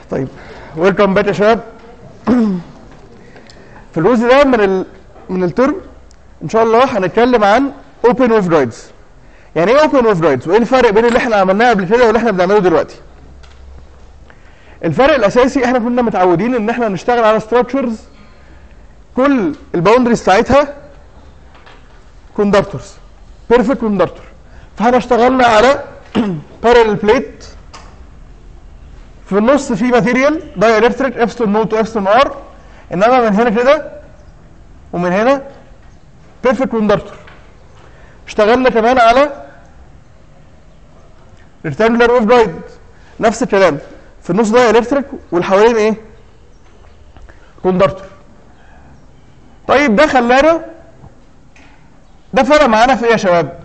طيب ويلكم باك يا شباب في الجزء ده من ال... من الترم ان شاء الله هنتكلم عن اوبن ويف جايدز يعني ايه اوبن ويف جايدز وايه الفرق بين اللي احنا عملناه قبل كده واللي احنا بنعمله دلوقتي الفرق الاساسي احنا كنا متعودين ان احنا نشتغل على ستراكشرز كل الباوندريز بتاعتها كوندكتورز بيرفكت كوندكتور فاحنا اشتغلنا على بارل بليت في النص في ماتيريال داي الكتريك ابستون نوت وابستون ار انما من هنا كده ومن هنا بيرفكت كوندكتور اشتغلنا كمان على ريكتانجلر ويف جايد نفس الكلام في النص ده الكتريك والحوالين ايه كوندكتور طيب ده خلانا ده فرق معانا في ايه يا شباب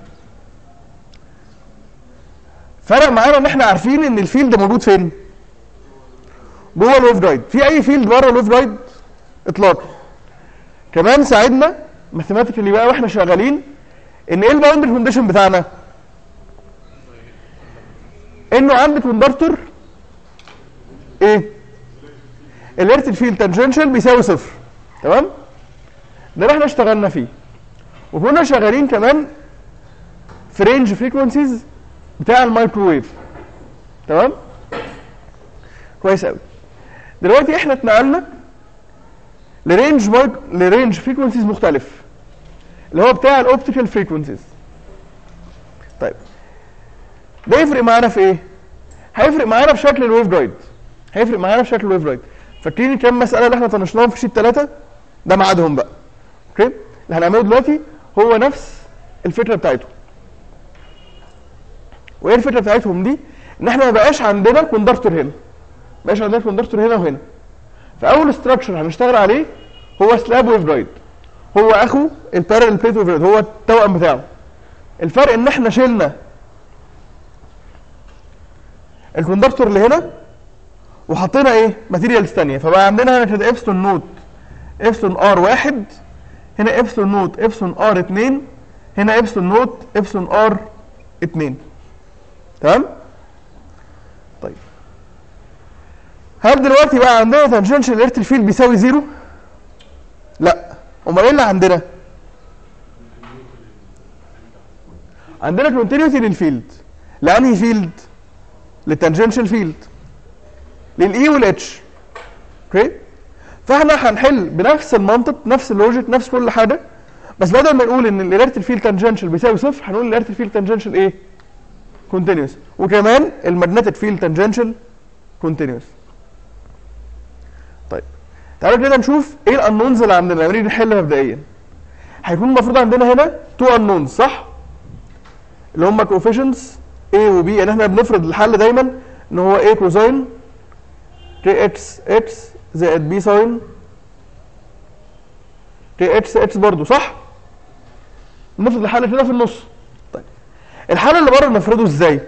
فرق معانا ان احنا عارفين ان الفيلد موجود فين جوه الويف جايد في اي فيلد بره الويف جايد اطلاقا كمان ساعدنا ماثيماتيكالي بقى واحنا شغالين ان ايه الباوندري كونديشن بتاعنا انه عندك كوندكتور ايه الارتل فيلد تانجنشال بيساوي صفر تمام ده اللي احنا اشتغلنا فيه وكنا شغالين كمان في رينج فريكونسيز بتاع الميكروويف تمام كويس قوي دلوقتي احنا اتنقلنا لرينج مايك لرينج فريكونسيز مختلف اللي هو بتاع الاوبتيكال فريكونسيز طيب ده يفرق معانا في ايه هيفرق معانا في شكل الويف جايد هيفرق معانا في شكل الويف جايد فاكرين كام مساله اللي احنا طنشناهم في شيت 3 ده ميعادهم بقى اوكي اللي هنعمله دلوقتي هو نفس الفكره بتاعته وايه الفكره بتاعتهم دي ان احنا ما بقاش عندنا كوندكتور هنا ما بقاش عندنا كوندكتور هنا وهنا فاول ستراكشر هنشتغل عليه هو سلاب ويف جايد هو اخو البارل بليت ويف جايد هو التوأم بتاعه الفرق ان احنا شلنا الكوندكتور اللي هنا وحطينا ايه ماتيريالز ثانيه فبقى عندنا هنا كده ابسلون نوت ابسلون ار واحد هنا ابسلون نوت ابسلون ار 2 هنا ابسلون نوت ابسلون ار 2 تمام طيب هل دلوقتي بقى عندنا تانجنشال ارتل فيلد بيساوي زيرو لا امال ايه اللي عندنا عندنا كونتينيوتي للفيلد لانهي فيلد للتانجنشال فيلد للاي والاتش اوكي فاحنا هنحل بنفس المنطق نفس اللوجيك نفس كل حاجه بس بدل ما نقول ان الارتل فيلد تانجنشال بيساوي صفر هنقول الارتل فيلد تانجنشال ايه كونتينيوس وكمان الماجنتيك فيلد تانجنشال كونتينيوس طيب تعالوا كده نشوف ايه الانونز اللي عندنا لما نيجي نحل مبدئيا هيكون المفروض عندنا هنا تو انونز صح اللي هم كوفيشنتس A و B يعني احنا بنفرض الحل دايما ان هو A كوزين كي اكس اكس زائد B ساين كي اكس اكس برضه صح نفرض الحل كده في النص طيب الحل اللي بره نفرضه ازاي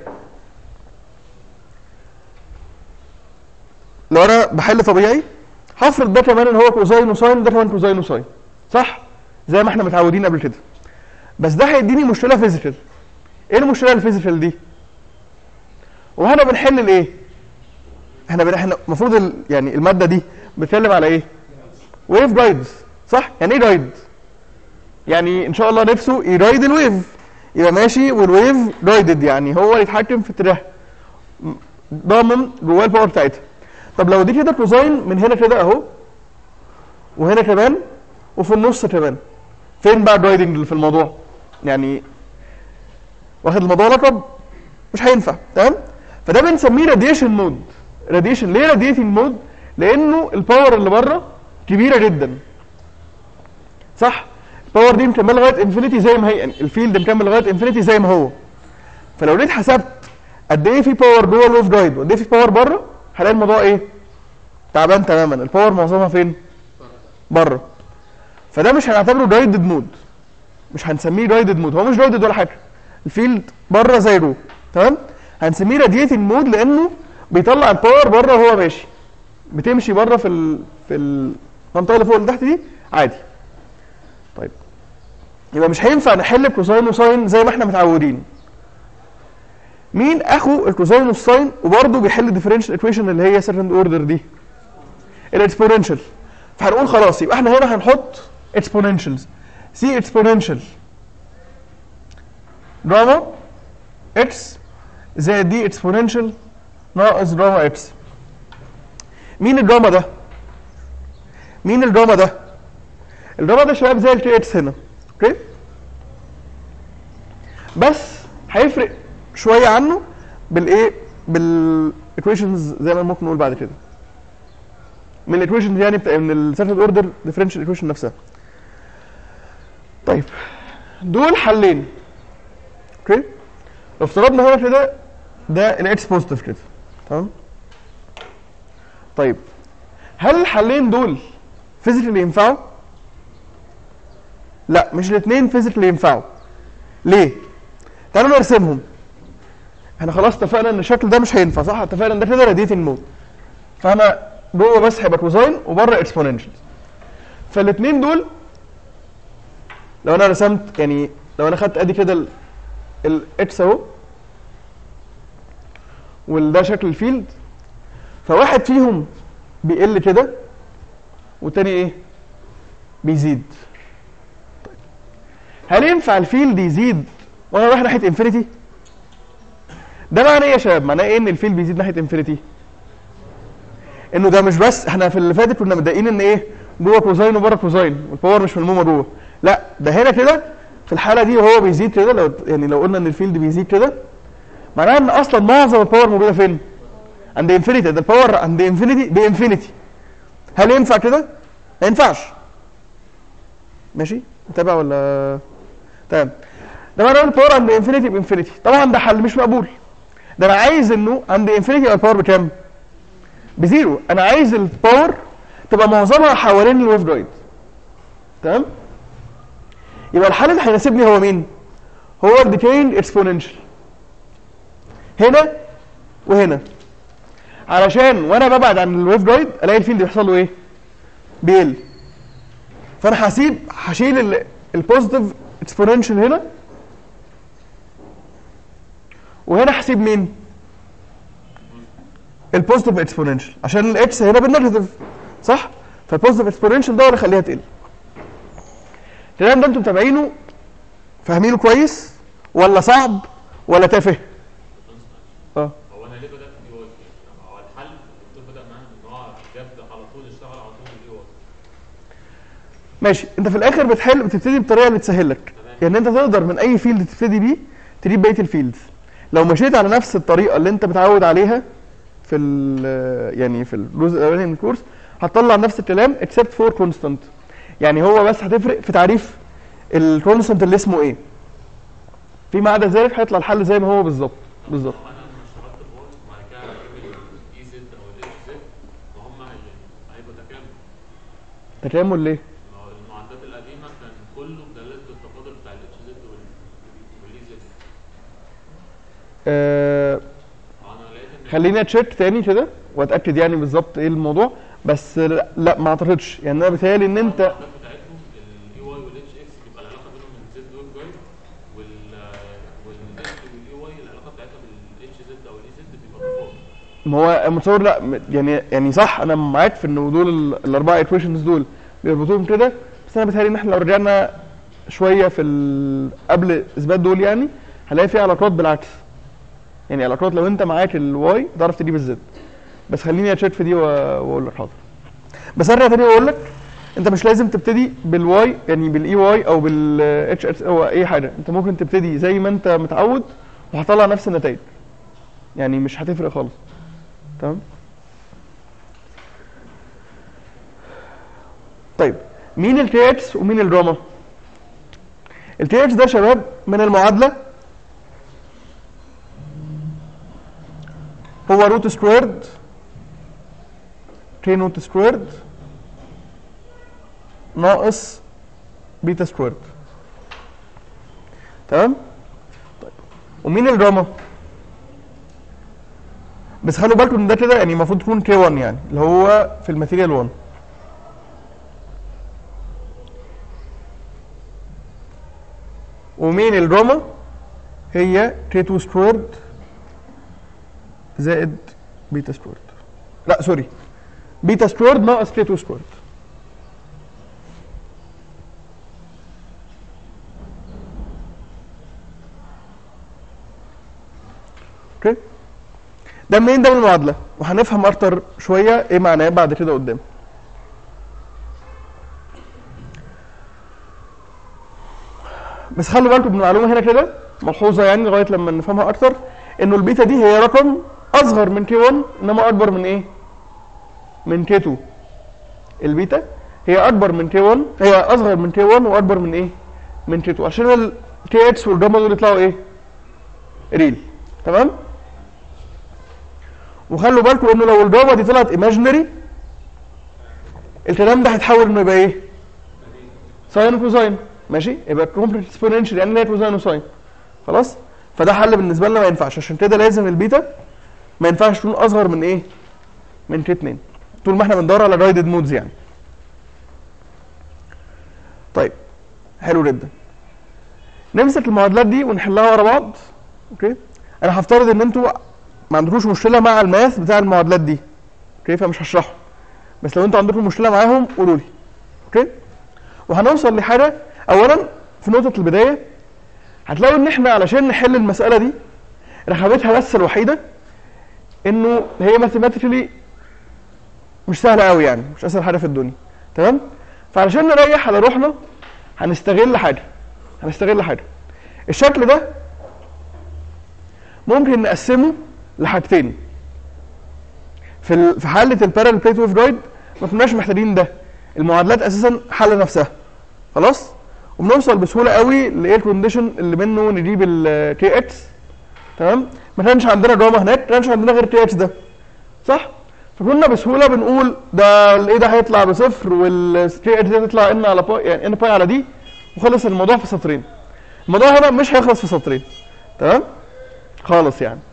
لو انا بحل طبيعي هفرض ده كمان ان هو كوزين وساين ده كمان كوزين وساين صح زي ما احنا متعودين قبل كده بس ده هيديني مشكله فيزيكال ايه المشكله الفيزيكال دي وهنا بنحل الايه احنا بن- احنا المفروض ال- يعني الماده دي بتتكلم على ايه ويف جايدز صح يعني ايه جايد يعني ان شاء الله نفسه يرايد الويف يبقى ماشي والويف جايدد يعني هو اللي يتحكم في اتجاه م- ضامن جواه الباور بتاعتها طب لو دي كده كوزاين من هنا كده اهو وهنا كمان وفي النص كمان فين بقى الجايدنج اللي في الموضوع يعني واخد الموضوع لقب مش هينفع تمام فده بنسميه راديشن مود راديشن ليه راديتنج مود لانه الباور اللي بره كبيره جدا صح الباور دي مكمله لغايه انفينيتي زي ما هي يعني الفيلد مكمل لغايه انفينيتي زي ما هو فلو جيت حسبت قد ايه في باور جوه الويف جايد وقد ايه في باور بره هلاقي الموضوع ايه تعبان تماما الباور معظمها فين بره فده مش هنعتبره جايدد مود مش هنسميه جايدد مود هو مش جايدد ولا حاجه الفيلد بره زي جوه تمام هنسميه راديتنج مود لانه بيطلع الباور بره وهو ماشي بتمشي بره في ال... في المنطقه اللي فوق اللي تحت دي عادي طيب يبقى مش هينفع نحل بكوساين وساين زي ما احنا متعودين مين اخو الكوزاين والساين وبرضه بيحل الديفرنشال ايكويشن اللي هي سكند اوردر دي الاكسبوننشال فهنقول خلاص يبقى احنا هنا هنحط اكسبوننشالز سي اكسبوننشال دراما اكس زائد دي اكسبوننشال ناقص دراما اكس مين الدراما ده؟ مين الدراما ده؟ الدراما ده يا شباب زي الكي اكس هنا اوكي؟ بس هيفرق شويه عنه بالايه؟ بالايكويشنز زي ما ممكن نقول بعد كده. من الايكويشنز يعني بتاع من السيرفيس اوردر ديفرنشال ايكويشن نفسها. طيب دول حلين اوكي؟ لو افترضنا هنا كده ده الاكس بوزيتيف كده تمام؟ طيب هل الحلين دول فيزيكالي ينفعوا؟ لا مش الاثنين فيزيكالي ينفعوا. ليه؟ تعالوا نرسمهم. احنا خلاص اتفقنا ان الشكل ده مش هينفع صح؟ اتفقنا ان ده كده راديتنج مود. فانا جوه بس هيبقى كوزاين وبره اكسبوننشال. فالاثنين دول لو انا رسمت يعني لو انا خدت ادي كده الاكس اهو وده شكل الفيلد فواحد فيهم بيقل كده والتاني ايه؟ بيزيد. طيب. هل ينفع الفيلد يزيد وانا رايح ناحيه انفينيتي؟ ده معناه ايه يا شباب؟ معناه ايه ان الفيلد بيزيد ناحيه انفينيتي؟ انه ده مش بس احنا في اللي فاتت كنا متضايقين ان ايه؟ جوه كوزاين وبره كوزاين والباور مش ملمومه جوه. لا ده هنا كده في الحاله دي وهو بيزيد كده لو يعني لو قلنا ان الفيلد بيزيد كده معناها ان اصلا معظم الباور موجوده فين؟ عند انفينيتي ده الباور عند انفينيتي بانفينيتي هل ينفع كده؟ ما ينفعش ماشي؟ متابع ولا تمام ده معناه ان الباور عند انفينيتي بانفينيتي طبعا ده حل مش مقبول ده انا عايز انه عند انفينيتي يبقى الباور بكام؟ بزيرو انا عايز الباور تبقى معظمها حوالين الويف جايد تمام؟ يبقى الحل اللي هيناسبني هو مين؟ هو الديكينج اكسبوننشال هنا وهنا علشان وانا ببعد عن الويف جايد الاقي الفيلد بيحصل له ايه؟ بيقل فانا هسيب هشيل البوزيتيف اكسبوننشال هنا وهنا هسيب مين؟ البوزيتيف اكسبوننشال عشان الاكس هنا بالنيجاتيف صح؟ فالبوزيتيف اكسبوننشال ده اللي يخليها تقل الكلام ده انتم متابعينه فاهمينه كويس ولا صعب ولا تافه؟ اه هو انا ليه بدات دي واي هو الحل الدكتور بدا معانا ان هو جاب على طول اشتغل على طول دي واي ماشي انت في الاخر بتحل بتبتدي بالطريقه اللي تسهل لك يعني انت تقدر من اي فيلد تبتدي بيه تجيب بقيه الفيلدز لو مشيت على نفس الطريقه اللي انت متعود عليها في ال يعني في الجزء الاولاني من الكورس هتطلع نفس الكلام اكسبت فور كونستانت يعني هو بس هتفرق في تعريف الكونستانت اللي اسمه ايه فيما عدا ذلك هيطلع الحل زي ما هو بالظبط بالظبط انا لما اشتغلت الواي وبعد كده اجيب الاي زد او الاتش زد فهم هي- هيبقوا تكامل تكامل ليه؟ ما هو المعدات القديمه كان كله بدلاله التفاضل بتاع الاتش زد والاي زد آه انا لقيت ان خليني اتشيك تاني كده واتاكد يعني بالظبط ايه الموضوع بس لا, لا ما اعتقدش يعني انا بيتهيألي ان انت المعدات بتاعتهم الاي واي والاتش اكس بيبقى العلاقه بينهم من زد ويف جايد وال والاتش والاي واي العلاقه بتاعتها بالاتش زد او الاي زد بيبقى تفاضل ما هو متصور لا م- يعني يعني صح انا معاك في ان دول ال- الاربعه ايكويشنز دول بيربطوهم كده بس انا بيتهيألي ان احنا لو رجعنا شويه في ال- قبل اثبات دول يعني هنلاقي في علاقات بالعكس يعني علاقات لو انت معاك الواي تعرف تجيب الزد بس خليني اتشيك في دي و- واقول لك حاضر بس ارجع تاني واقول لك انت مش لازم تبتدي بالواي يعني بالاي واي او بالاتش اتش او اي حاجه انت ممكن تبتدي زي ما انت متعود وهتطلع نفس النتائج يعني مش هتفرق خالص تمام طيب مين التي اكس ومين الدراما التي اكس ده يا شباب من المعادله هو روت سكويرد تي نوت سكويرد ناقص بيتا سكويرد تمام طيب ومين الدراما بس خلوا بالكم ان ده كده يعني المفروض تكون كي 1 يعني اللي هو في الماتيريال 1 ومين الدراما هي كي 2 سكويرد زائد بيتا سكويرد لا سوري بيتا سكويرد ناقص كي 2 سكويرد اوكي ده منين ده من المعادله وهنفهم اكتر شويه ايه معناه بعد كده قدام بس خلوا بالكم من المعلومه هنا كده ملحوظه يعني لغايه لما نفهمها اكتر انه البيتا دي هي رقم اصغر من كي 1 انما اكبر من ايه؟ من كي 2 البيتا هي اكبر من كي 1 هي اصغر من كي 1 واكبر من ايه؟ من كي 2 عشان الكي اكس والجاما دول يطلعوا ايه؟ ريل تمام؟ وخلوا بالكم انه لو الجاما دي طلعت ايماجينري الكلام ده هيتحول انه يبقى ايه؟ ساين وكوزاين ماشي يبقى كومبلكس اكسبوننشال يعني ليها كوزاين وساين خلاص فده حل بالنسبه لنا ما ينفعش عشان كده لازم البيتا ما ينفعش تكون اصغر من ايه من كي 2 طول ما احنا بندور على جايدد مودز يعني طيب حلو جدا نمسك المعادلات دي ونحلها ورا بعض اوكي انا هفترض ان انتوا ما عندكوش مشكله مع الماث بتاع المعادلات دي اوكي فمش هشرحه بس لو انتوا عندكم مشكله معاهم قولوا لي اوكي وهنوصل لحاجه اولا في نقطه البدايه هتلاقوا ان احنا علشان نحل المساله دي رخامتها بس الوحيده انه هي ماثيماتيكلي مش سهله قوي يعني مش اسهل حاجه في الدنيا تمام فعلشان نريح على روحنا هنستغل حاجه هنستغل حاجه الشكل ده ممكن نقسمه لحاجتين في ال- في حاله البارل بليت ويف جايد ما كناش محتاجين ده المعادلات اساسا حل نفسها خلاص وبنوصل بسهوله قوي لايه الكونديشن اللي منه نجيب الكي اكس تمام ما كانش عندنا جاما هناك ما كانش عندنا غير كي اكس ده صح فكنا بسهوله بنقول ده الايه ده هيطلع بصفر والكي اكس ده تطلع ان على باي يعني ان باي على دي وخلص الموضوع في سطرين الموضوع هنا مش هيخلص في سطرين تمام خالص يعني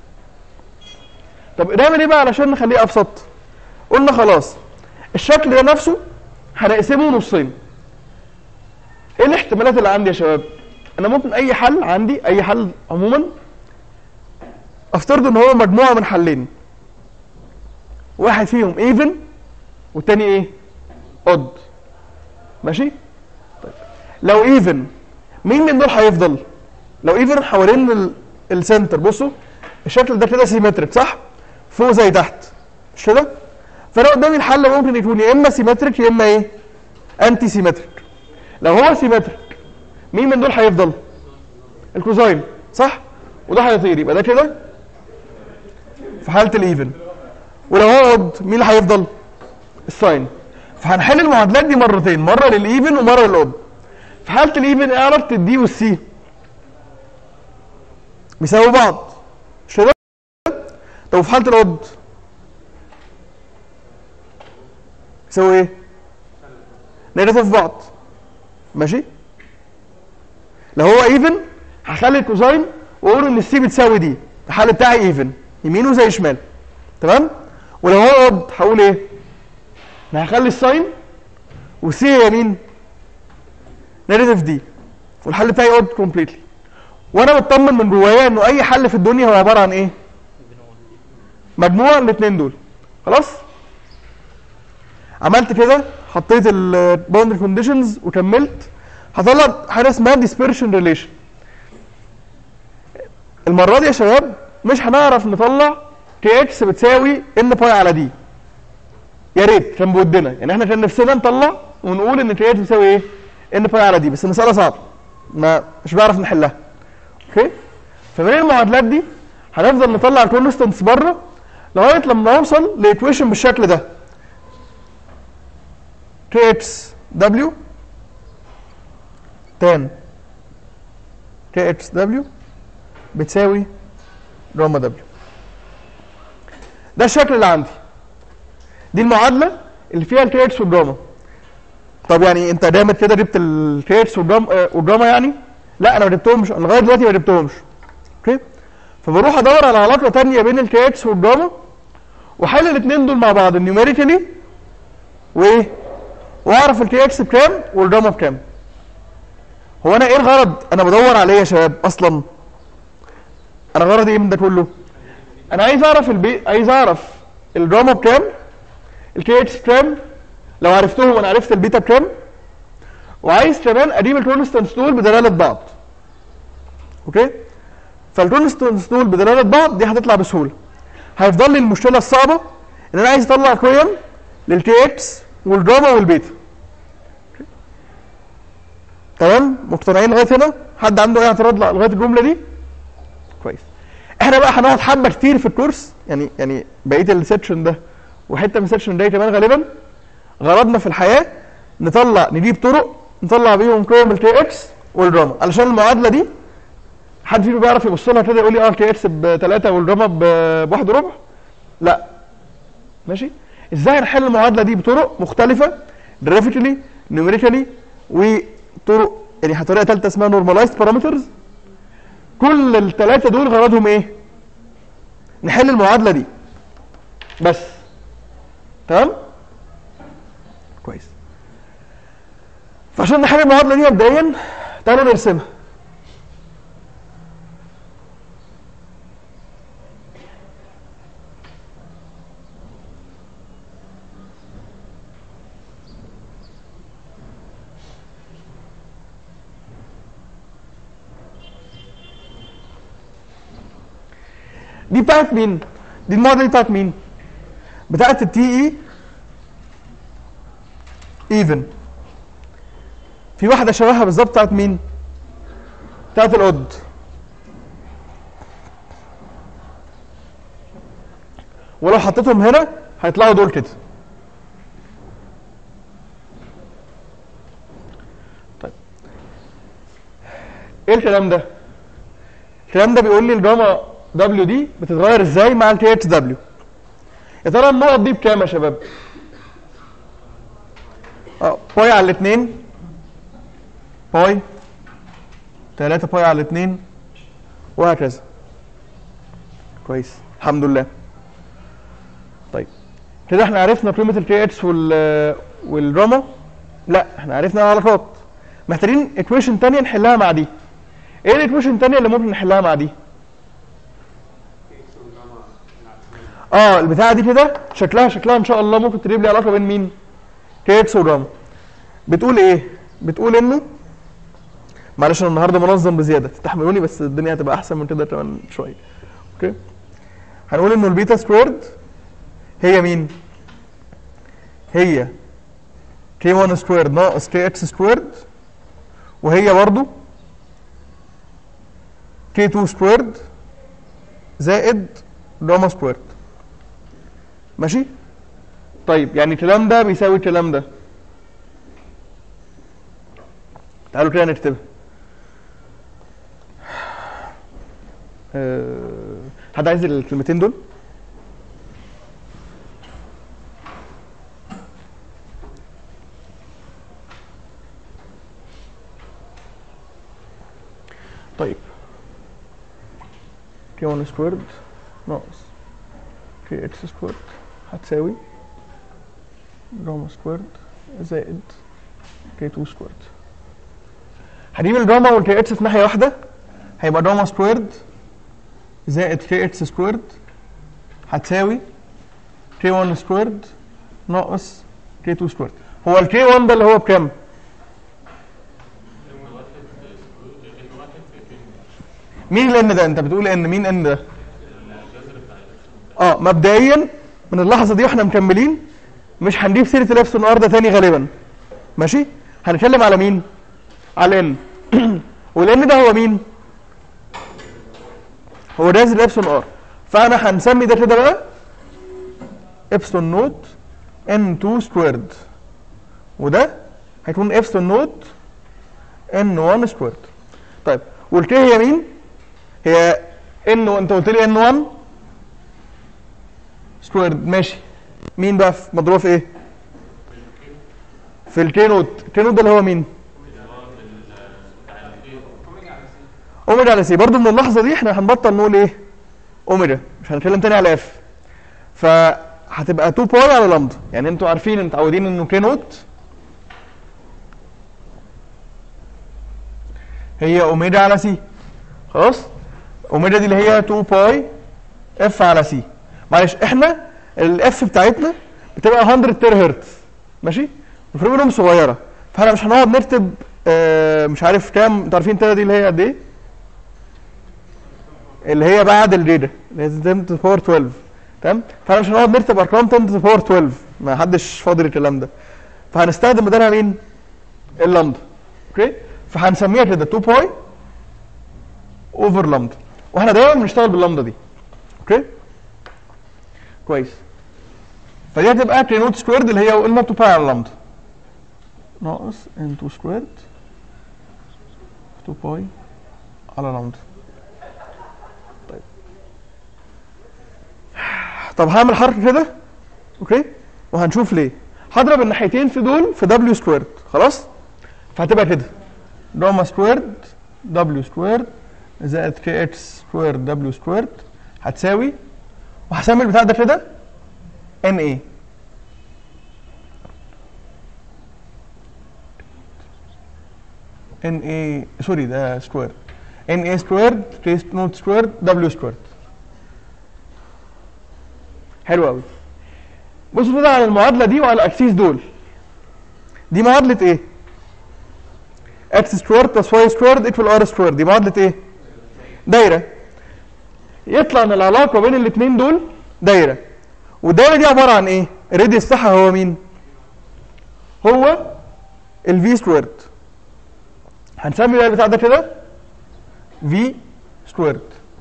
طب نعمل ايه بقى علشان نخليه ابسط قلنا خلاص الشكل ده نفسه هنقسمه نصين ايه الاحتمالات اللي عندي يا شباب انا ممكن اي حل عندي اي حل عموما افترض ان هو مجموعه من حلين واحد فيهم ايفن والتاني ايه اود ماشي طيب لو ايفن مين من دول هيفضل لو ايفن حوالين ال- السنتر بصوا الشكل ده كده سيمتريك صح فوق زي تحت مش كده فانا قدامي الحل ممكن يكون يا اما سيمتريك يا اما ايه انتي سيمتريك لو هو سيمتريك مين من دول هيفضل الكوزاين صح وده هيطير يبقى ده كده في حاله الايفن ولو هو اود مين اللي هيفضل الساين فهنحل المعادلات دي مرتين مره للايفن ومره للاود في حاله الايفن اعرف الدي والسي بيساووا بعض مش كده طب في حاله الاود يساوي ايه نيجاتيف بعض ماشي لو هو ايفن هخلي الكوزاين واقول ان السي بتساوي دي الحل بتاعي ايفن يمين وزي شمال تمام ولو هو اود هقول ايه انا هخلي الساين والسي هي مين نيجاتيف دي والحل بتاعي اود كومبليتلي وانا مطمن من جوايا انه اي حل في الدنيا هو عباره عن ايه مجموع الاثنين دول خلاص عملت كده حطيت الباوندري كونديشنز وكملت هطلع حاجه اسمها ديسبرشن ريليشن المره دي يا شباب مش هنعرف نطلع كي اكس بتساوي ان باي على دي يا ريت كان بودنا يعني احنا كان نفسنا نطلع ونقول ان كي اكس بتساوي ايه ان باي على دي بس المساله صعبه ما مش بعرف نحلها اوكي فمن المعادلات دي هنفضل نطلع الكونستنتس بره لغايه لما نوصل لايكويشن بالشكل ده كي اكس دبليو تان كي اكس دبليو بتساوي جاما دبليو ده الشكل اللي عندي دي المعادله اللي فيها الكي اكس والجاما طب يعني انت جامد كده جبت الكي اكس والجاما آه، والجاما يعني لا انا ما جبتهمش أنا لغايه دلوقتي ما جبتهمش اوكي فبروح ادور على علاقه ثانيه بين الكي اكس والجاما واحل الاثنين دول مع بعض نيوميريكالي وايه واعرف الكي اكس بكام والجاما بكام هو انا ايه الغرض انا بدور على ايه يا شباب اصلا انا غرضي ايه من ده كله انا عايز اعرف البي عايز اعرف الجاما بكام الكي اتش بكام لو عرفتهم انا عرفت البيتا بكام وعايز كمان اجيب الكونستانس دول بدلاله بعض اوكي فالكونستانس دول بدلاله بعض دي هتطلع بسهوله هيفضل لي المشكله الصعبه ان انا عايز اطلع قيم للكي اكس والجاما والبيتا تمام مقتنعين لغايه هنا حد عنده اي اعتراض لغايه الجمله دي كويس احنا بقى هنقعد حبه كتير في الكورس يعني يعني بقيه السكشن ده وحته من السكشن ده كمان غالبا غرضنا في الحياه نطلع نجيب طرق نطلع بيهم قيم الكي اكس والجاما علشان المعادله دي حد فيكم بيعرف يبص لها كده يقول لي اه الكي اكس بثلاثه والجاما ب- بواحد وربع لا ماشي ازاي نحل المعادله دي بطرق مختلفه جرافيكالي نيوميريكالي وطرق يعني طريقه ثالثه اسمها نورماليزد بارامترز كل الثلاثه دول غرضهم ايه نحل المعادله دي بس تمام كويس فعشان نحل المعادله دي مبدئيا تعالوا نرسمها دي بتاعت مين؟ دي المعادله دي بتاعت مين؟ بتاعت التي اي ايفن في واحده شبهها بالظبط بتاعت مين؟ بتاعت الاود ولو حطيتهم هنا هيطلعوا دول كده طيب ايه الكلام ده؟ الكلام ده بيقول لي الجاما دبليو دي بتتغير ازاي مع التي اتش دبليو يا ترى النقط دي بكام يا شباب؟ اه باي على الاثنين باي 3 باي على الاثنين وهكذا كويس الحمد لله طيب كده احنا عرفنا قيمة الكي اتش وال والجاما لا احنا عرفنا العلاقات محتاجين ايكويشن تانية نحلها مع دي ايه الايكويشن التانية اللي ممكن نحلها مع دي؟ اه البتاعه دي كده شكلها شكلها ان شاء الله ممكن تجيب لي علاقه بين مين؟ كي اكس وجاما بتقول ايه؟ بتقول انه معلش انا النهارده منظم بزياده تستحملوني بس الدنيا هتبقى احسن من كده كمان شويه اوكي هنقول انه البيتا سكويرد هي مين؟ هي كي 1 سكويرد ناقص كي اكس سكويرد وهي برضو كي 2 سكويرد زائد جاما سكويرد ماشي طيب يعني الكلام ده بيساوي الكلام ده تعالوا كده نكتبها أه... حد عايز الكلمتين دول طيب كي 1 سكويرد ناقص كي اكس سكويرد هتساوي جاما سكويرد زائد كي 2 سكويرد هجيب الجاما والكي اتش في ناحيه واحده هيبقى جاما سكويرد زائد كي اتش سكويرد هتساوي كي 1 سكويرد ناقص كي 2 سكويرد هو الكي 1 ده اللي هو بكام؟ مين الان ده؟ انت بتقول ان مين ان ده؟ اه مبدئيا من اللحظه دي واحنا مكملين مش هنجيب سيره الابسون ار ده تاني غالبا ماشي هنتكلم على مين على ان والان ده هو مين هو رياز الابسون ار فانا هنسمي ده كده بقى ابسون نوت ان 2 سكويرد وده هيكون ابسون نوت ان 1 سكويرد طيب والكي هي مين هي ان انت قلت لي ان 1 سكويرد ماشي مين بقى في مضروبه في ايه في الكي نوت الكي نوت ده اللي هو مين اوميجا على سي برضه من اللحظه دي احنا هنبطل نقول ايه اوميجا مش هنتكلم تاني على اف فهتبقى 2 باي على لامدا يعني انتوا عارفين متعودين انه كي نوت هي اوميجا على سي خلاص اوميجا دي اللي هي 2 باي اف على سي معلش احنا الاف بتاعتنا بتبقى 100 تير هرتز ماشي والفروق بينهم صغيره فاحنا مش هنقعد نكتب آه مش عارف كام انتوا عارفين تيرا دي اللي هي قد ايه؟ اللي هي بعد الداتا اللي هي 10 to the power 12 تمام فاحنا مش هنقعد نكتب ارقام 10 to the power 12 ما حدش فاضي الكلام ده فهنستخدم بدلها مين؟ اللامدا اوكي فهنسميها كده 2 باي اوفر لامدا واحنا دايما بنشتغل باللامدا دي اوكي كويس فدي هتبقى كي نوت سكويرد اللي هي قلنا 2 باي على لامدا ناقص ان 2 سكويرد 2 باي على لامدا طيب طب هعمل حركه كده اوكي وهنشوف ليه هضرب الناحيتين في دول في دبليو سكويرد خلاص فهتبقى كده جاما سكويرد دبليو سكويرد زائد كي اتش سكويرد دبليو سكويرد هتساوي وهسمي البتاع ده كده ان ايه ان ايه سوري ده سكوير ان ايه سكويرد كي نوت سكويرد دبليو سكويرد حلو قوي بصوا كده على المعادله دي وعلى الاكسيس دول دي معادله ايه اكس سكويرد بلس واي سكويرد ايكوال ار سكويرد دي معادله ايه دايره يطلع ان العلاقه بين الاثنين دول دايره والدايره دي عباره عن ايه الراديوس بتاعها هو مين هو الفي سكويرد هنسمي بقى البتاع ده كده في سكويرد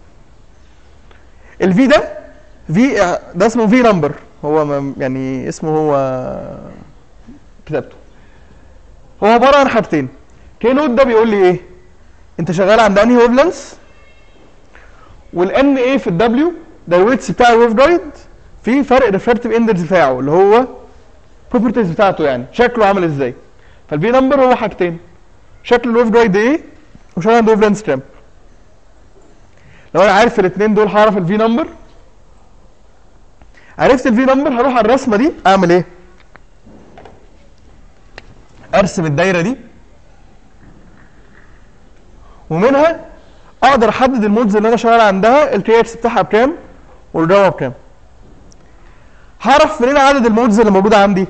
الفي ده في ده اسمه في نمبر هو م- يعني اسمه هو كتابته هو عباره عن حاجتين كي نوت ده بيقول لي ايه انت شغال عند انهي ويف لينس والان ايه في الدبليو ده الويتس بتاع الويف جايد في فرق ريفرتيف اندكس بتاعه اللي هو بروبرتيز بتاعته يعني شكله عامل ازاي فالفي نمبر هو حاجتين شكل الويف جايد ايه وشغال عند ويف لينس كام لو انا عارف الاثنين دول هعرف الفي نمبر عرفت الفي نمبر هروح على الرسمه دي اعمل ايه ارسم الدايره دي ومنها اقدر احدد المودز اللي انا شغال عندها الكي اكس بتاعها بكام والجاما بكام هعرف منين عدد المودز اللي موجوده عندي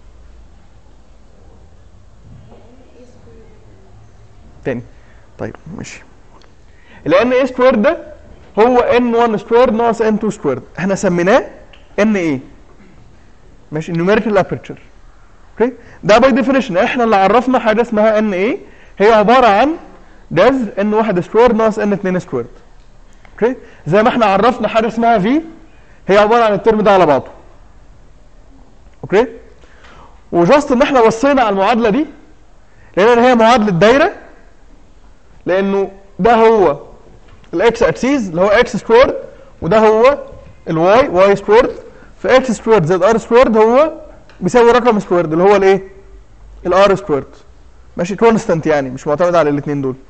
تاني طيب ماشي لان ايه سكوير ده هو ان 1 سكوير ناقص ان 2 سكوير احنا سميناه ان ايه ماشي نيوميريكال ابرتشر اوكي ده باي ديفينيشن احنا اللي عرفنا حاجه اسمها ان ايه هي عباره عن جذر ان 1 سكوير ناقص ان 2 سكوير اوكي زي ما احنا عرفنا حاجه اسمها في هي عباره عن الترم ده على بعضه اوكي وجاست ان احنا بصينا على المعادله دي لان هي معادله دايره لانه ده هو الاكس اكسيز اللي هو اكس سكوير وده هو الواي واي سكوير فاكس سكوير زائد ار سكوير هو بيساوي رقم سكوير اللي هو الايه الار سكوير ماشي كونستانت يعني مش معتمد على الاثنين دول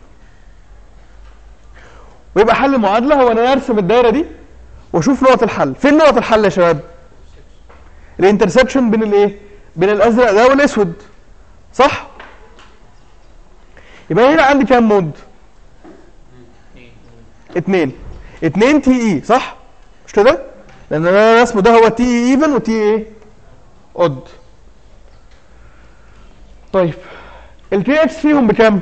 ويبقى حل المعادله هو ان انا ارسم الدايره دي واشوف نقط الحل فين نقط الحل يا شباب الانترسكشن بين الايه بين الازرق ده والاسود صح يبقى هنا عندي كام مود اتنين اتنين تي اي صح مش كده لان انا رسمه ده هو تي اي ايفن وتي ايه اود طيب الكي اكس فيهم بكام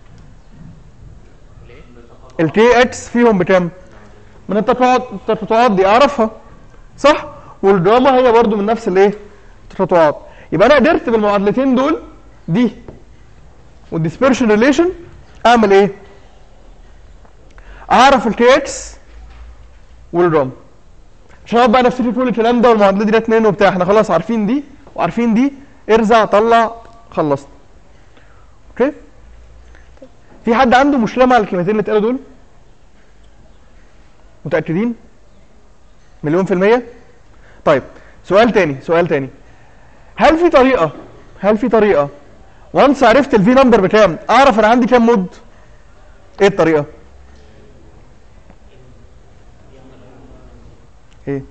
الكي اكس فيهم بكام من التقاطعات التقاطعات دي اعرفها صح والجاما هي برضو من نفس الايه التقاطعات يبقى انا قدرت بالمعادلتين دول دي والديسبرشن ريليشن اعمل ايه اعرف الكي اكس والجاما عشان اقعد بقى نفتكر كل الكلام ده والمعادله دي ده اتنين وبتاع احنا خلاص عارفين دي وعارفين دي ارزع طلع خلصت اوكي في حد عنده مشكله مع الكلمتين اللي اتقالوا دول متاكدين مليون في الميه طيب سؤال تاني سؤال تاني هل في طريقه هل في طريقه وانس عرفت الفي نمبر بكام اعرف انا عندي كام مود ايه الطريقه ايه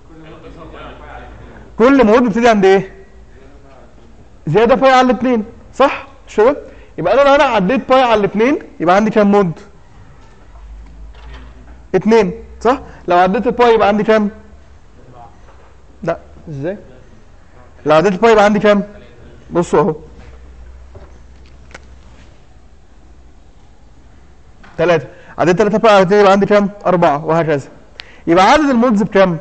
كل مود بيبتدي عند ايه زياده باي على الاثنين صح مش كده يبقى انا لو انا عديت باي على الاثنين يبقى عندي كام مود اتنين صح لو عديت الباي يبقى عندي كام لا ازاي لو عديت الباي يبقى عندي كام بصوا اهو ثلاثة عديت ثلاثة باي على اتنين يبقى عندي كام أربعة وهكذا يبقى عدد المودز بكام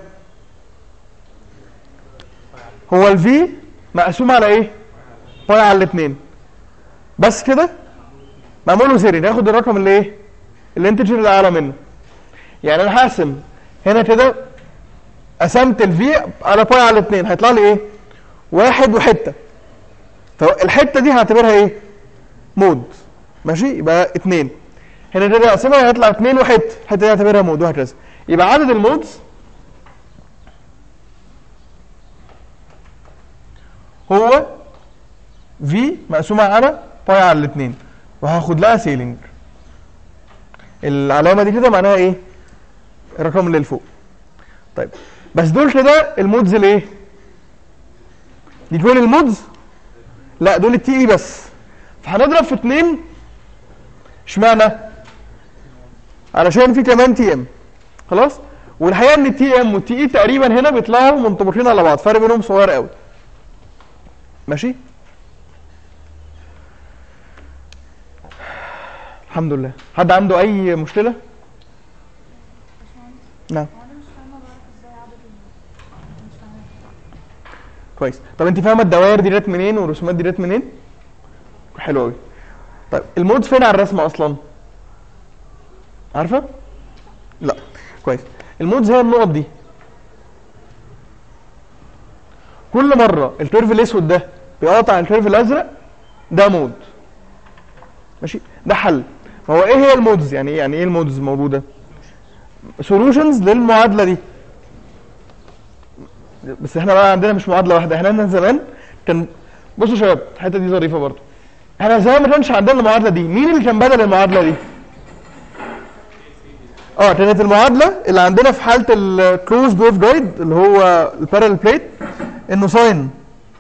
هو الفي مقسوم على ايه باي على الاثنين بس كده معمول له سيري ناخد الرقم اللي ايه الانتجر اللي اعلى منه يعني انا هقسم هنا كده قسمت الفي على باي على الاثنين هيطلع لي ايه واحد وحته فالحته دي هعتبرها ايه مود ماشي يبقى اتنين هنا كده اقسمها هيطلع اتنين وحته الحته دي هعتبرها مود وهكذا يبقى عدد المودز هو في مقسومه على باي على الاثنين وهاخد لها سيلينج العلامه دي كده معناها ايه الرقم اللي لفوق طيب بس دول كده المودز الايه دي كل المودز لا دول التي اي بس فهنضرب في اتنين اشمعنى علشان في كمان تي ام خلاص والحقيقه ان التي ام والتي اي تقريبا هنا بيطلعوا منطبقين على بعض فرق بينهم صغير قوي ماشي الحمد لله حد عنده اي مشكله نعم هو انا مش فاهمه بقى ازاي عدد ال- مش فاهمه كويس طب انت فاهمه الدوائر دي جت منين والرسومات دي جت منين حلو قوي طيب المودز فين على الرسمه اصلا عارفه لا كويس المودز هي النقط دي كل مره الكيرف الاسود ده بيقاطع الكيرف الازرق ده مود ماشي ده حل ما هو ايه هي المودز يعني ايه يعني ايه المودز موجوده سولوشنز للمعادله دي بس احنا بقى عندنا مش معادله واحده احنا عندنا زمان كان بصوا يا شباب الحته دي ظريفه برضو احنا زمان ما كانش عندنا المعادله دي مين اللي كان بدل المعادله دي اه كانت المعادله اللي عندنا في حاله الكلوز ويف جايد اللي هو البارل بليت انه ساين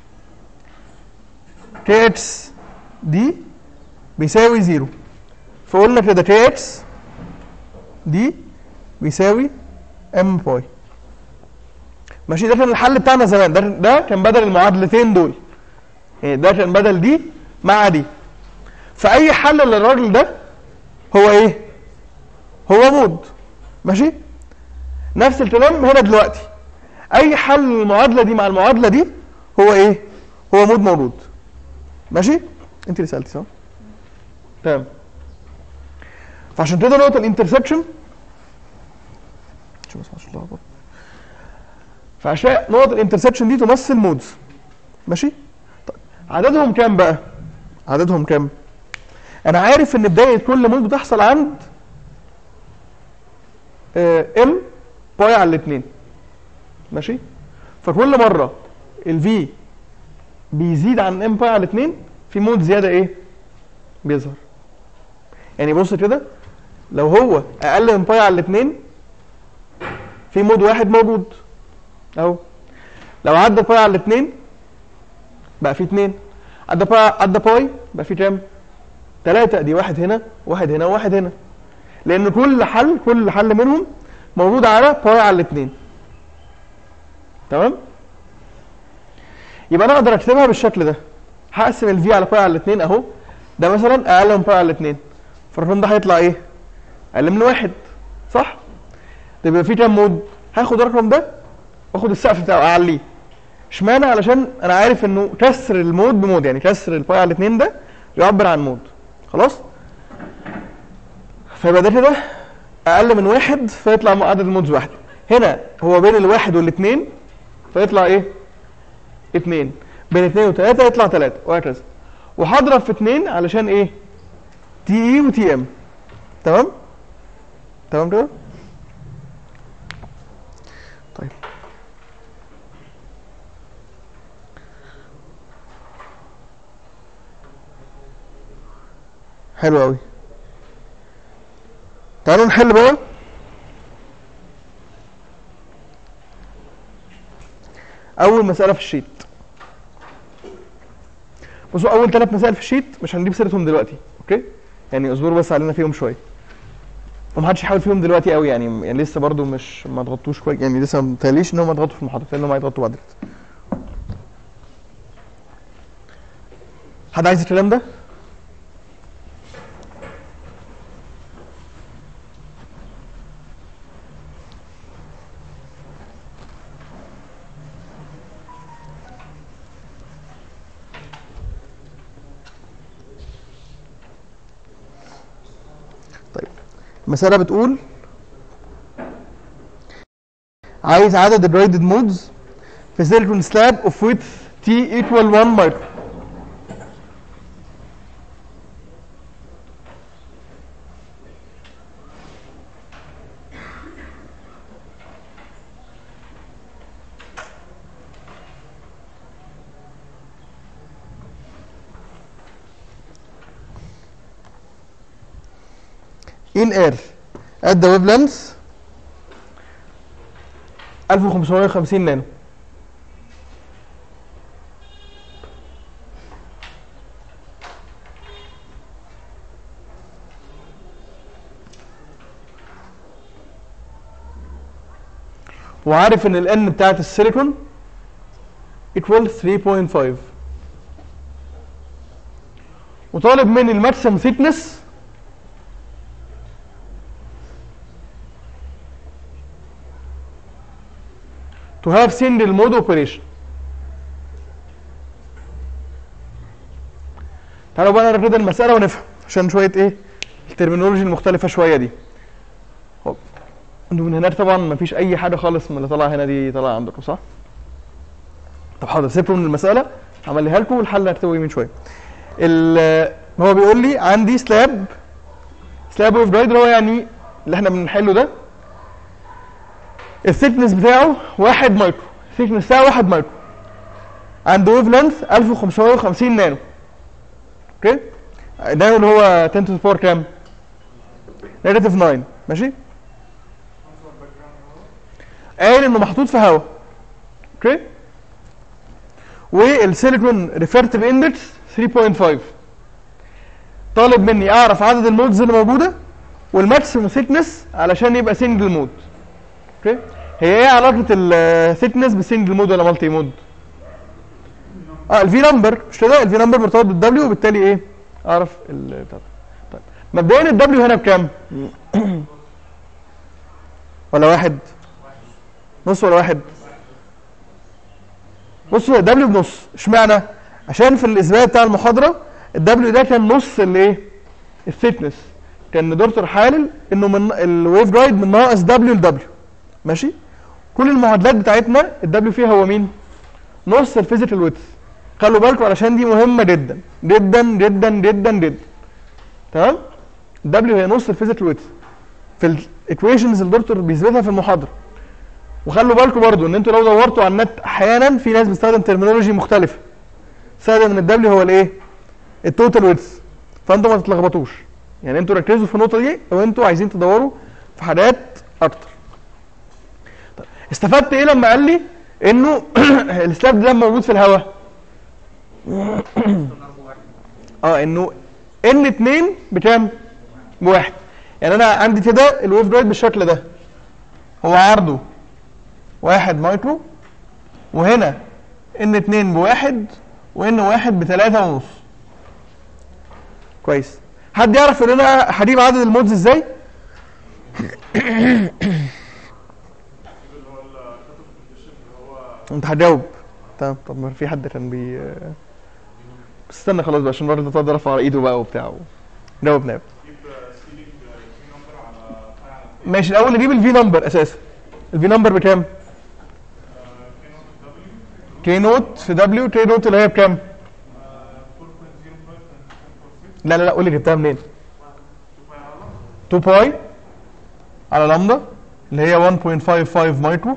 كي اكس دي بيساوي زيرو فقلنا كده كي اكس دي بيساوي ام باي ماشي ده كان الحل بتاعنا زمان ده ده كان بدل المعادلتين دول يعني ده كان بدل دي مع دي فاي حل للراجل ده هو ايه هو مود ماشي نفس الكلام هنا دلوقتي اي حل للمعادله دي مع المعادله دي هو ايه هو مود موجود ماشي انت اللي سالتي صح تمام فعشان كده نقطه الانترسكشن شو بس عشان أتلخبط. فعشان نقط الانترسكشن دي تمثل مودز ماشي طيب عددهم كام بقى عددهم كام انا عارف ان بدايه كل مود بتحصل عند ام باي على الاثنين ماشي فكل مره الفي بيزيد عن ام باي على الاثنين في مود زياده ايه بيظهر يعني بص كده لو هو اقل من باي على الاثنين في مود واحد موجود اهو لو عدى باي على الاثنين بقى في اثنين عدى باي عدى باي بقى في كام؟ ثلاثة دي واحد هنا واحد هنا وواحد هنا لأن كل حل كل حل منهم موجود على باي على الاثنين تمام؟ يبقى أنا أقدر أكتبها بالشكل ده هقسم الفي على باي على الاثنين أهو ده مثلا أقل من باي على الاثنين فالرقم ده هيطلع إيه؟ أقل من واحد صح؟ طيب يبقى في كام مود؟ هاخد الرقم ده واخد السقف بتاعه اعليه اشمعنى علشان انا عارف انه كسر المود بمود يعني كسر الباي على الاثنين ده يعبر عن مود خلاص فيبقى ده كده اقل من واحد فيطلع عدد المودز واحد هنا هو بين الواحد والاثنين فيطلع ايه اثنين بين اثنين وثلاثة يطلع ثلاثة وهكذا وهضرب في اثنين علشان ايه تي اي وتي ام تمام تمام كده طيب حلو قوي تعالوا نحل بقى اول مساله في الشيت بصوا اول ثلاث مسائل في الشيت مش هنجيب سيرتهم دلوقتي اوكي يعني اصبروا بس علينا فيهم شويه ومحدش يحاول فيهم دلوقتي قوي يعني يعني لسه برضو مش ما ضغطوش كويس يعني لسه ما متهيأليش ان هم اتغطوا في المحاضره لانهم هيتغطوا بعد كده. حد عايز الكلام ده؟ طيب المسألة بتقول عايز عدد الجرايدد مودز في سيليكون سلاب اوف ويدث تي ايكوال 1 مايكرو in air at the wavelength 1550 نانو وعارف ان ال N بتاعت السيليكون equal 3.5 وطالب مني الماكسيمم ثيكنس to have single mode operation تعالوا بقى نقرا كده المسألة ونفهم عشان شوية ايه الترمينولوجي المختلفة شوية دي هوب. انتوا من هناك طبعا مفيش أي حاجة خالص من اللي طالعة هنا دي طالعة عندكم صح؟ طب حاضر سيبكم من المسألة عمليها لكم والحل هكتبه يمين شوية. ال- هو بيقول لي عندي سلاب سلاب ويف جايد هو يعني اللي احنا بنحله ده الثيكنس بتاعه 1 مايكرو الثيكنس بتاعه 1 مايكرو عند ويف لينث 1550 نانو اوكي نانو اللي هو 10 تو باور كام؟ نيجاتيف 9 ماشي؟ قايل انه محطوط في هواء اوكي والسيليكون ريفرتيف اندكس 3.5 طالب مني اعرف عدد المودز اللي موجوده والماكسيمم ثيكنس علشان يبقى سنجل مود اوكي هي ايه علاقه الثيكنس بسنجل مود ولا مالتي مود اه الفي نمبر مش كده الفي نمبر مرتبط بالدبليو وبالتالي ايه اعرف ال بتاع ده. طيب مبدئيا الدبليو هنا بكام ولا واحد نص ولا واحد بصوا الدبليو بنص اشمعنى عشان في الاثبات بتاع المحاضره الدبليو ده كان نص الايه الثيكنس كان دكتور حالل انه من الويف جايد من ناقص دبليو لدبليو ماشي كل المعادلات بتاعتنا الدبليو فيها هو مين نص الفيزيكال ويدث خلوا بالكم علشان دي مهمه جدا جدا جدا جدا جدا تمام الدبليو هي نص الفيزيكال ويدث في الايكويشنز اللي الدكتور بيثبتها في المحاضره وخلوا بالكم برضو ان انتوا لو دورتوا على النت احيانا في ناس بتستخدم ترمينولوجي مختلفه تستخدم ان الدبليو هو الايه التوتال ويدث فانتوا ما تتلخبطوش يعني انتوا ركزوا في النقطه دي لو انتوا عايزين تدوروا في حاجات اكتر طيب استفدت ايه لما قال لي انه السلاب ده موجود في الهواء اه انه ان 2 بكام بواحد يعني انا عندي كده الويف جايد بالشكل ده هو عرضه واحد مايكرو وهنا ان 2 بواحد وان واحد بتلاتة ونص كويس حد يعرف يقول لنا هجيب عدد المودز ازاي؟ انت هتجاوب تمام طب ما في حد كان بي بس استنى خلاص بقى عشان الراجل ده طلع رفع على ايده بقى وبتاع جاوب ناب ماشي الاول نجيب الفي نمبر اساسا الفي نمبر بكام؟ كي نوت في دبليو كي نوت اللي هي بكام؟ لا لا لا قول لي جبتها منين 2 باي على لامدا اللي هي 1.55 مايكرو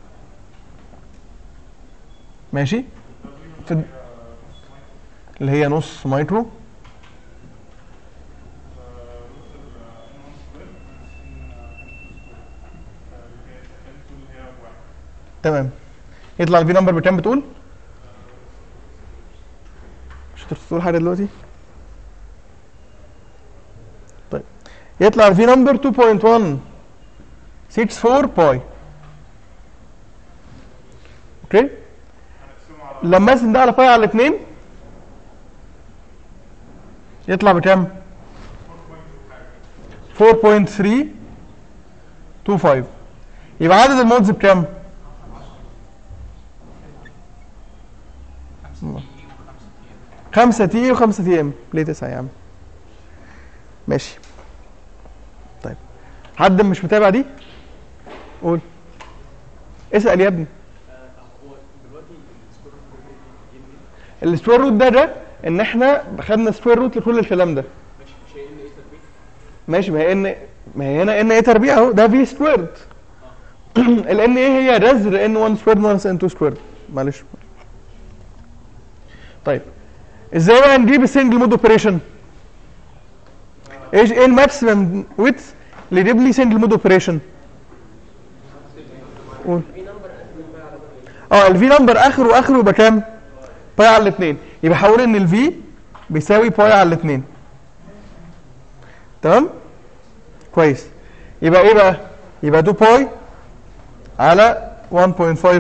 ماشي في اللي هي نص مايكرو تمام يطلع الفي نمبر بكام بتقول؟ مش هتعرف تقول حاجه دلوقتي؟ طيب يطلع الفي نمبر 2.164 باي اوكي لما اقسم ده على باي على الاثنين يطلع بكام 4.325 يبقى عدد المودز بكام خمسة تي وخمسة تي ام ليه تسعة يا عم ماشي طيب حد مش متابع دي قول اسأل يا ابني السكوير روت ده ده ان احنا خدنا سكوير روت لكل الكلام ده ماشي ما هي ان ما هي هنا ان ايه تربيع اهو ده في سكويرد الان ايه هي رزر ان 1 سكويرد ماينس ان 2 سكويرد معلش طيب ازاي بقى نجيب السنجل مود اوبريشن ايش ايه الماكسيمم ويدث اللي يجيب لي سنجل مود اوبريشن قول اه الفي نمبر اخره واخره يبقى كام باي على الاثنين يبقى هقول ان الفي بيساوي باي على الاثنين تمام كويس يبقى ايه بقى يبقى 2 باي على 1.55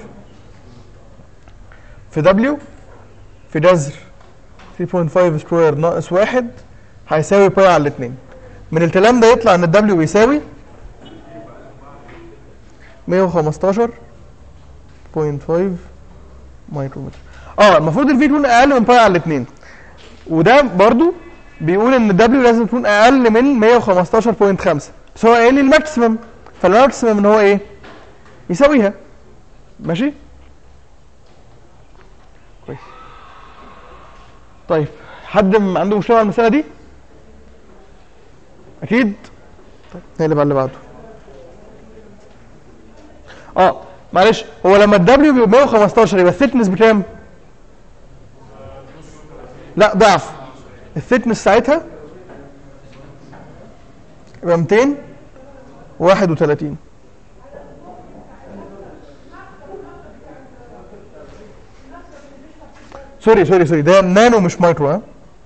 في دبليو في جذر 3.5 سكوير ناقص واحد هيساوي باي على الاثنين من الكلام ده يطلع ان الدبليو بيساوي 115.5 مايكرومتر اه المفروض الفي تكون اقل من باي على الاثنين وده برضو بيقول ان الدبليو لازم تكون اقل من 115.5 بس هو قايل لي الماكسيمم فالماكسيمم ان هو ايه يساويها ماشي كويس طيب حد م- عنده مشكله على المساله دي اكيد طيب نقلب على اللي بعده اه معلش هو لما الدبليو بيبقى 115 يبقى الثيكنس بكام لا ضعف الثيكنس ساعتها يبقى 231 سوري سوري سوري ده نانو مش مايكرو ها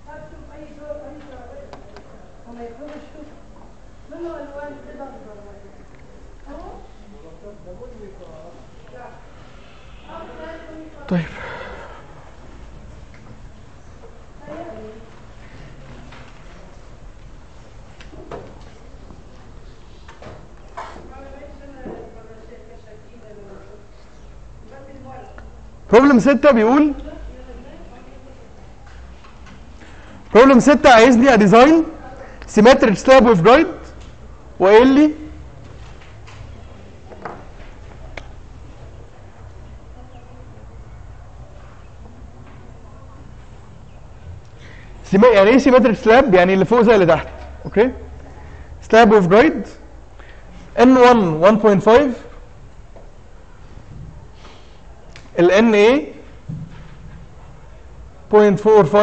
طيب بروبلم 6 بيقول بروبلم 6 عايزني اديزاين سيمتريك سلاب ويف جايد وقايل لي سيما يعني ايه سيمتريك سلاب يعني اللي فوق زي اللي تحت اوكي سلاب ويف جايد N1 1.5 ال NA 0.45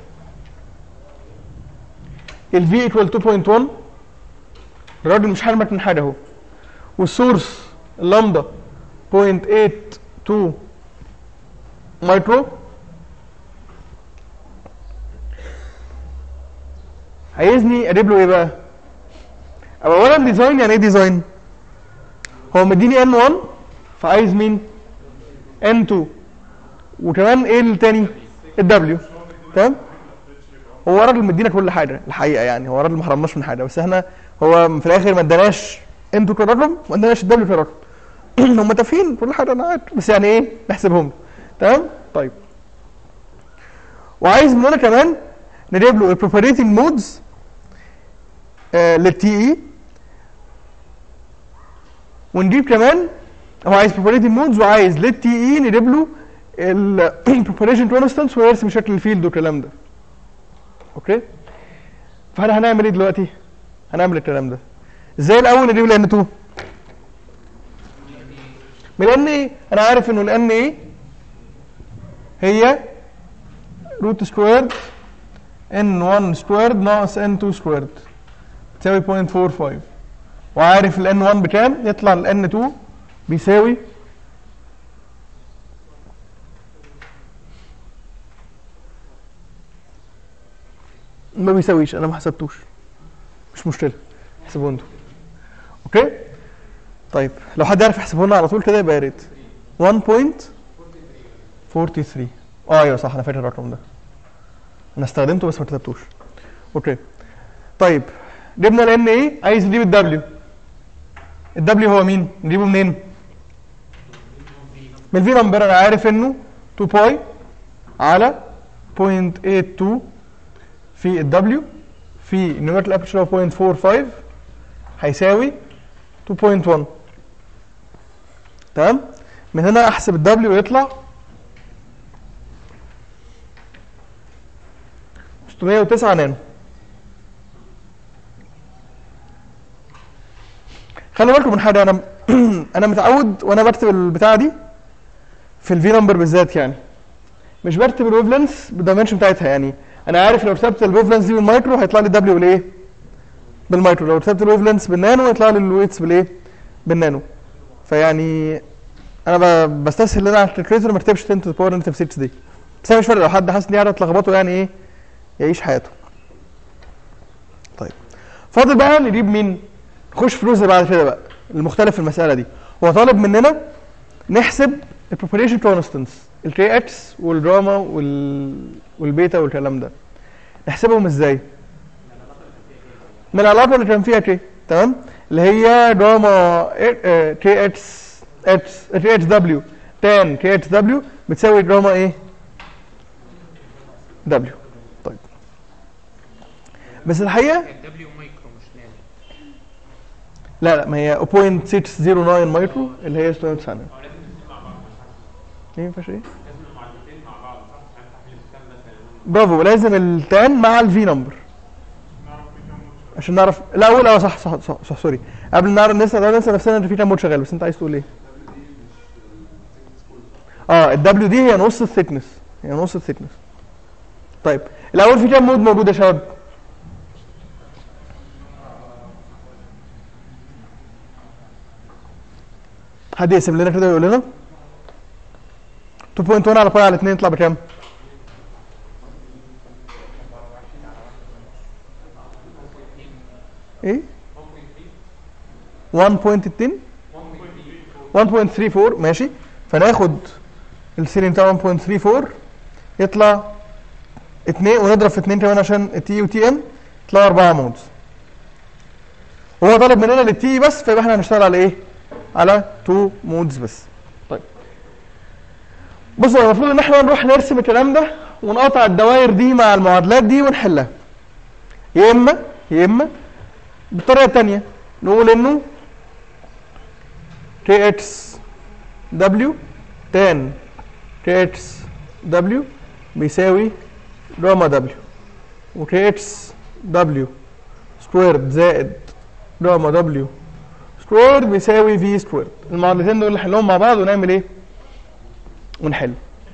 ال V equal 2.1 الراجل مش حرمك من حاجه اهو والسورس اللامدا 0.82 مايكرو عايزني اجيب له ايه بقى؟ أو اولا ديزاين يعني ايه ديزاين؟ هو مديني ان 1 فعايز مين؟ ان 2 وكمان ايه التاني؟ الدبليو تمام؟ هو راجل مدينا كل حاجه الحقيقه يعني هو راجل ما حرمناش من حاجه بس احنا هو في الاخر ما اداناش انتوا كرقم وما اداناش الدبليو كرقم هم تافهين كل حاجه انا عارف بس يعني ايه نحسبهم له. تمام؟ طيب وعايز مننا كمان نجيب له البروبريتنج مودز للتي اي ونجيب كمان هو عايز بروبريتنج مودز وعايز للتي اي نجيب له البروبريشن كونستانس ويرسم شكل الفيلد والكلام ده اوكي فاحنا هنعمل ايه دلوقتي هنعمل الكلام ده ازاي الاول نجيب الان 2 من الان ايه انا عارف انه الان ايه هي روت سكويرد ان 1 سكويرد ناقص ان 2 سكويرد تساوي 0.45 وعارف ال n1 بكام يطلع ال n2 بيساوي ما بيساويش انا ما حسبتوش مش مشكله احسبوه انتوا اوكي طيب لو حد يعرف يحسبه لنا على طول كده يبقى يا ريت 1.43 اه ايوه صح انا فاكر الرقم ده انا استخدمته بس ما كتبتوش اوكي طيب جبنا الان ايه عايز نجيب الدبليو الدبليو هو مين نجيبه منين من الفي نمبر انا عارف انه 2 باي على 0.82 في الدبليو في النيوميريكال ابريتشر هو 0.45 هيساوي 2.1 تمام من هنا احسب الدبليو يطلع 609 نانو خلي بالكم من حاجه انا انا متعود وانا بكتب البتاعه دي في الفي نمبر بالذات يعني مش برتب الويف لينس بالدايمنشن بتاعتها يعني انا عارف لو رتبت الويف لينس دي بالمايكرو هيطلع لي الدبليو بالايه؟ بالمايكرو لو رتبت الويف لينس بالنانو هيطلع لي الويتس بالايه؟ بالنانو فيعني انا ب- بستسهل ان انا على الكالكوليتر ما اكتبش 10 تو باور نيجاتيف 6 دي بس هي مش فارقه لو حد حاسس ان دي قاعده تلخبطه يعني ايه يعيش حياته طيب فاضل بقى نجيب مين نخش في الجزء بعد كده بقى المختلف في المساله دي هو طالب مننا نحسب البروبوريشن كونستنس الكي اكس والجاما وال والبيتا والكلام ده نحسبهم ازاي من العلاقه اللي كان فيها كي تمام اللي هي جاما كي اكس اتش كي اتش دبليو تان كي اتش دبليو بتساوي جاما ايه دبليو طيب بس الحقيقه الدبليو مايكرو مش نانو لا لا ما هي 0.609 مايكرو اللي هي 609 نانو ايه ما ينفعش ايه؟ برافو لازم التان مع الفي نمبر عشان نعرف الاول اه صح صح صح, صح سوري قبل ما نعرف نسال ننسى نفسنا ان في كام مود شغال بس انت عايز تقول ايه؟ اه الدبليو دي هي نص الثيكنس هي نص الثيكنس طيب الاول في كام مود موجود يا شباب؟ حد يقسم لنا كده ويقول لنا 2.1 على باي على 2 يطلع بكام؟ ايه 1.10 1.34 ماشي فناخد السيرين بتاع 1.34 يطلع 2 ونضرب في 2 كمان عشان التي وتي ان يطلع 4 مودز وهو طالب مننا للتي بس فيبقى احنا هنشتغل على ايه؟ على 2 مودز بس طيب بصوا المفروض ان احنا نروح نرسم الكلام ده ونقطع الدوائر دي مع المعادلات دي ونحلها يا اما يا اما بالطريقه الثانيه نقول انه كي اكس دبليو تان كي اكس دبليو بيساوي جاما دبليو وكي اكس دبليو سكويرد زائد جاما دبليو سكويرد بيساوي في سكويرد المعادلتين دول نحلهم مع بعض ونعمل ايه ونحل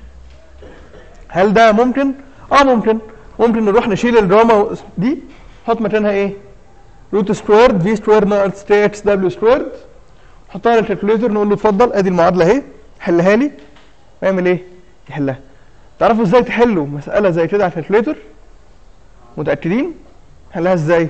هل ده ممكن اه ممكن ممكن نروح نشيل الجاما دي نحط مكانها ايه روت سكويرد في سكويرد ناقص تي اكس دبليو سكويرد نحطها على الكالكوليتر نقول له اتفضل ادي المعادله اهي حلها لي ويعمل ايه يحلها تعرفوا ازاي تحلوا مساله زي كده على الكالكوليتر متاكدين حلها ازاي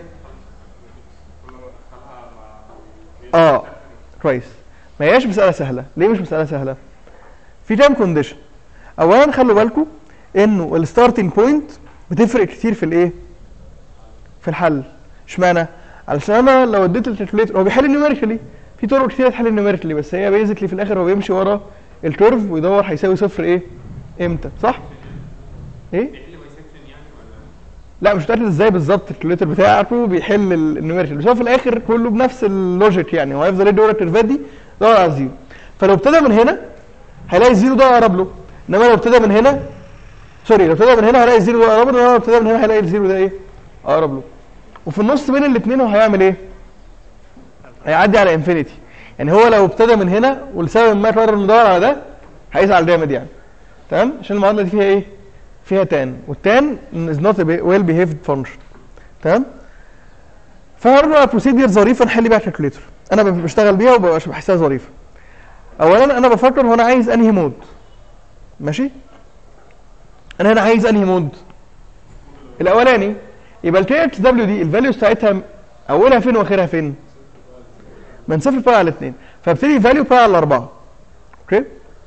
اه كويس ما هياش مساله سهله ليه مش مساله سهله في تايم كونديشن اولا خلوا بالكم انه الستارتنج بوينت بتفرق كتير في الايه في الحل اشمعنى علشان انا لو اديت الكالكوليتر هو بيحل نيوميريكالي في طرق كتير تحل نيوميريكالي بس هي بيزيكلي في الاخر هو بيمشي ورا الكيرف ويدور هيساوي صفر ايه امتى صح ايه لا مش متاكد ازاي بالظبط الكالكوليتر بتاعته بيحل النيوميريكال بس هو في الاخر كله بنفس اللوجيك يعني هو هيفضل يدور الكيرفات دي يدور على الزيرو فلو ابتدى من هنا هيلاقي الزيرو ده اقرب له انما لو ابتدى من هنا سوري لو ابتدى من هنا هيلاقي الزيرو ده اقرب له انما لو ابتدى من هنا هيلاقي الزيرو ده ايه اقرب له وفي النص بين الاثنين هو هيعمل ايه هيعدي على انفينيتي يعني هو لو ابتدى من هنا ولسبب ما قرر ندور على ده هيزعل جامد يعني تمام عشان المعادله دي فيها ايه فيها تان والتان is not a well behaved function تمام فهرجع بروسيدير ظريفه نحل بيها كالكوليتر انا بشتغل بيها وببقى بحسها ظريفه اولا انا بفكر هو انا عايز انهي مود ماشي انا هنا عايز انهي مود الاولاني يبقى الكي اتش دبليو دي الفاليوز بتاعتها اولها فين واخرها فين من صفر باي على 2 فابتدي فاليو باي على 4 اوكي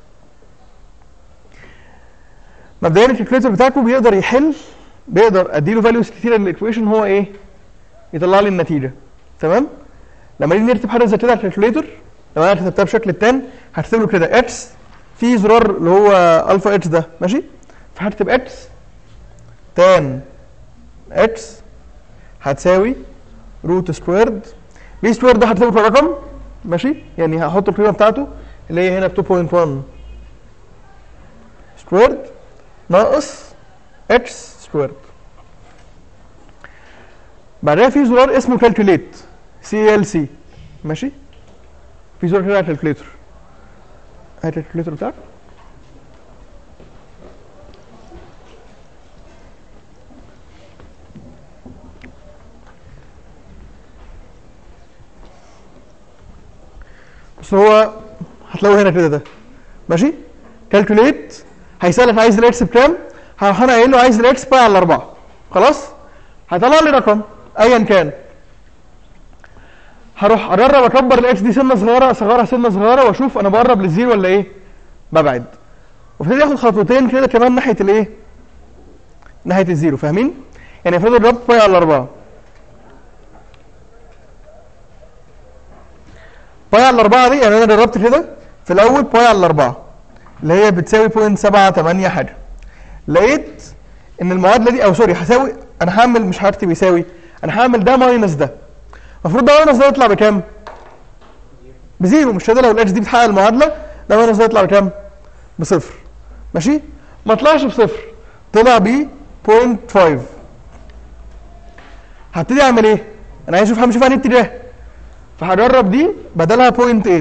مبدئيا الكالكوليتر بتاعكم بيقدر يحل بيقدر اديله فاليوز كتيره للايكويشن هو ايه يطلع لي النتيجه تمام لما نيجي نكتب حاجه زي كده على الكالكوليتر لو انا كتبتها بشكل التان هكتب له كده اكس في زرار اللي هو الفا اتش ده ماشي فهكتب اكس تان اكس هتساوي روت سكويرد بي سكويرد ده هكتبه كرقم ماشي يعني هحط القيمه بتاعته اللي هي هنا ب 2.1 سكويرد ناقص اكس سكويرد بعدها في زرار اسمه كالكوليت سي ال سي ماشي في زرار كده على الكالكوليتر هات الكالكوليتر بتاعك بس هو هتلاقوه هنا كده ده ماشي كالكوليت هيسالك عايز الاكس بكام هروح انا قايل له عايز الاكس باي على 4 خلاص هيطلع لي رقم ايا كان هروح اجرب اكبر الاكس دي سنه صغيره اصغرها سنه صغيره واشوف انا بقرب للزيرو ولا ايه ببعد وابتدي اخد خطوتين كده كمان ناحيه الايه ناحيه الزيرو فاهمين يعني افرض ضربت باي على 4 باي على 4 دي يعني انا جربت كده في الاول باي على 4 اللي هي بتساوي 0.78 حاجه لقيت ان المعادله دي او سوري هساوي انا هعمل مش هكتب يساوي انا هعمل ده ماينس ده المفروض ده ماينس ده يطلع بكام؟ بزيرو مش كده لو الاتش دي بتحقق المعادله ده ماينس ده يطلع بكام؟ بصفر ماشي؟ ما طلعش بصفر طلع ب 0.5 هبتدي اعمل ايه؟ انا عايز اشوف همشي في انهي اتجاه فهجرب دي بدلها 0.8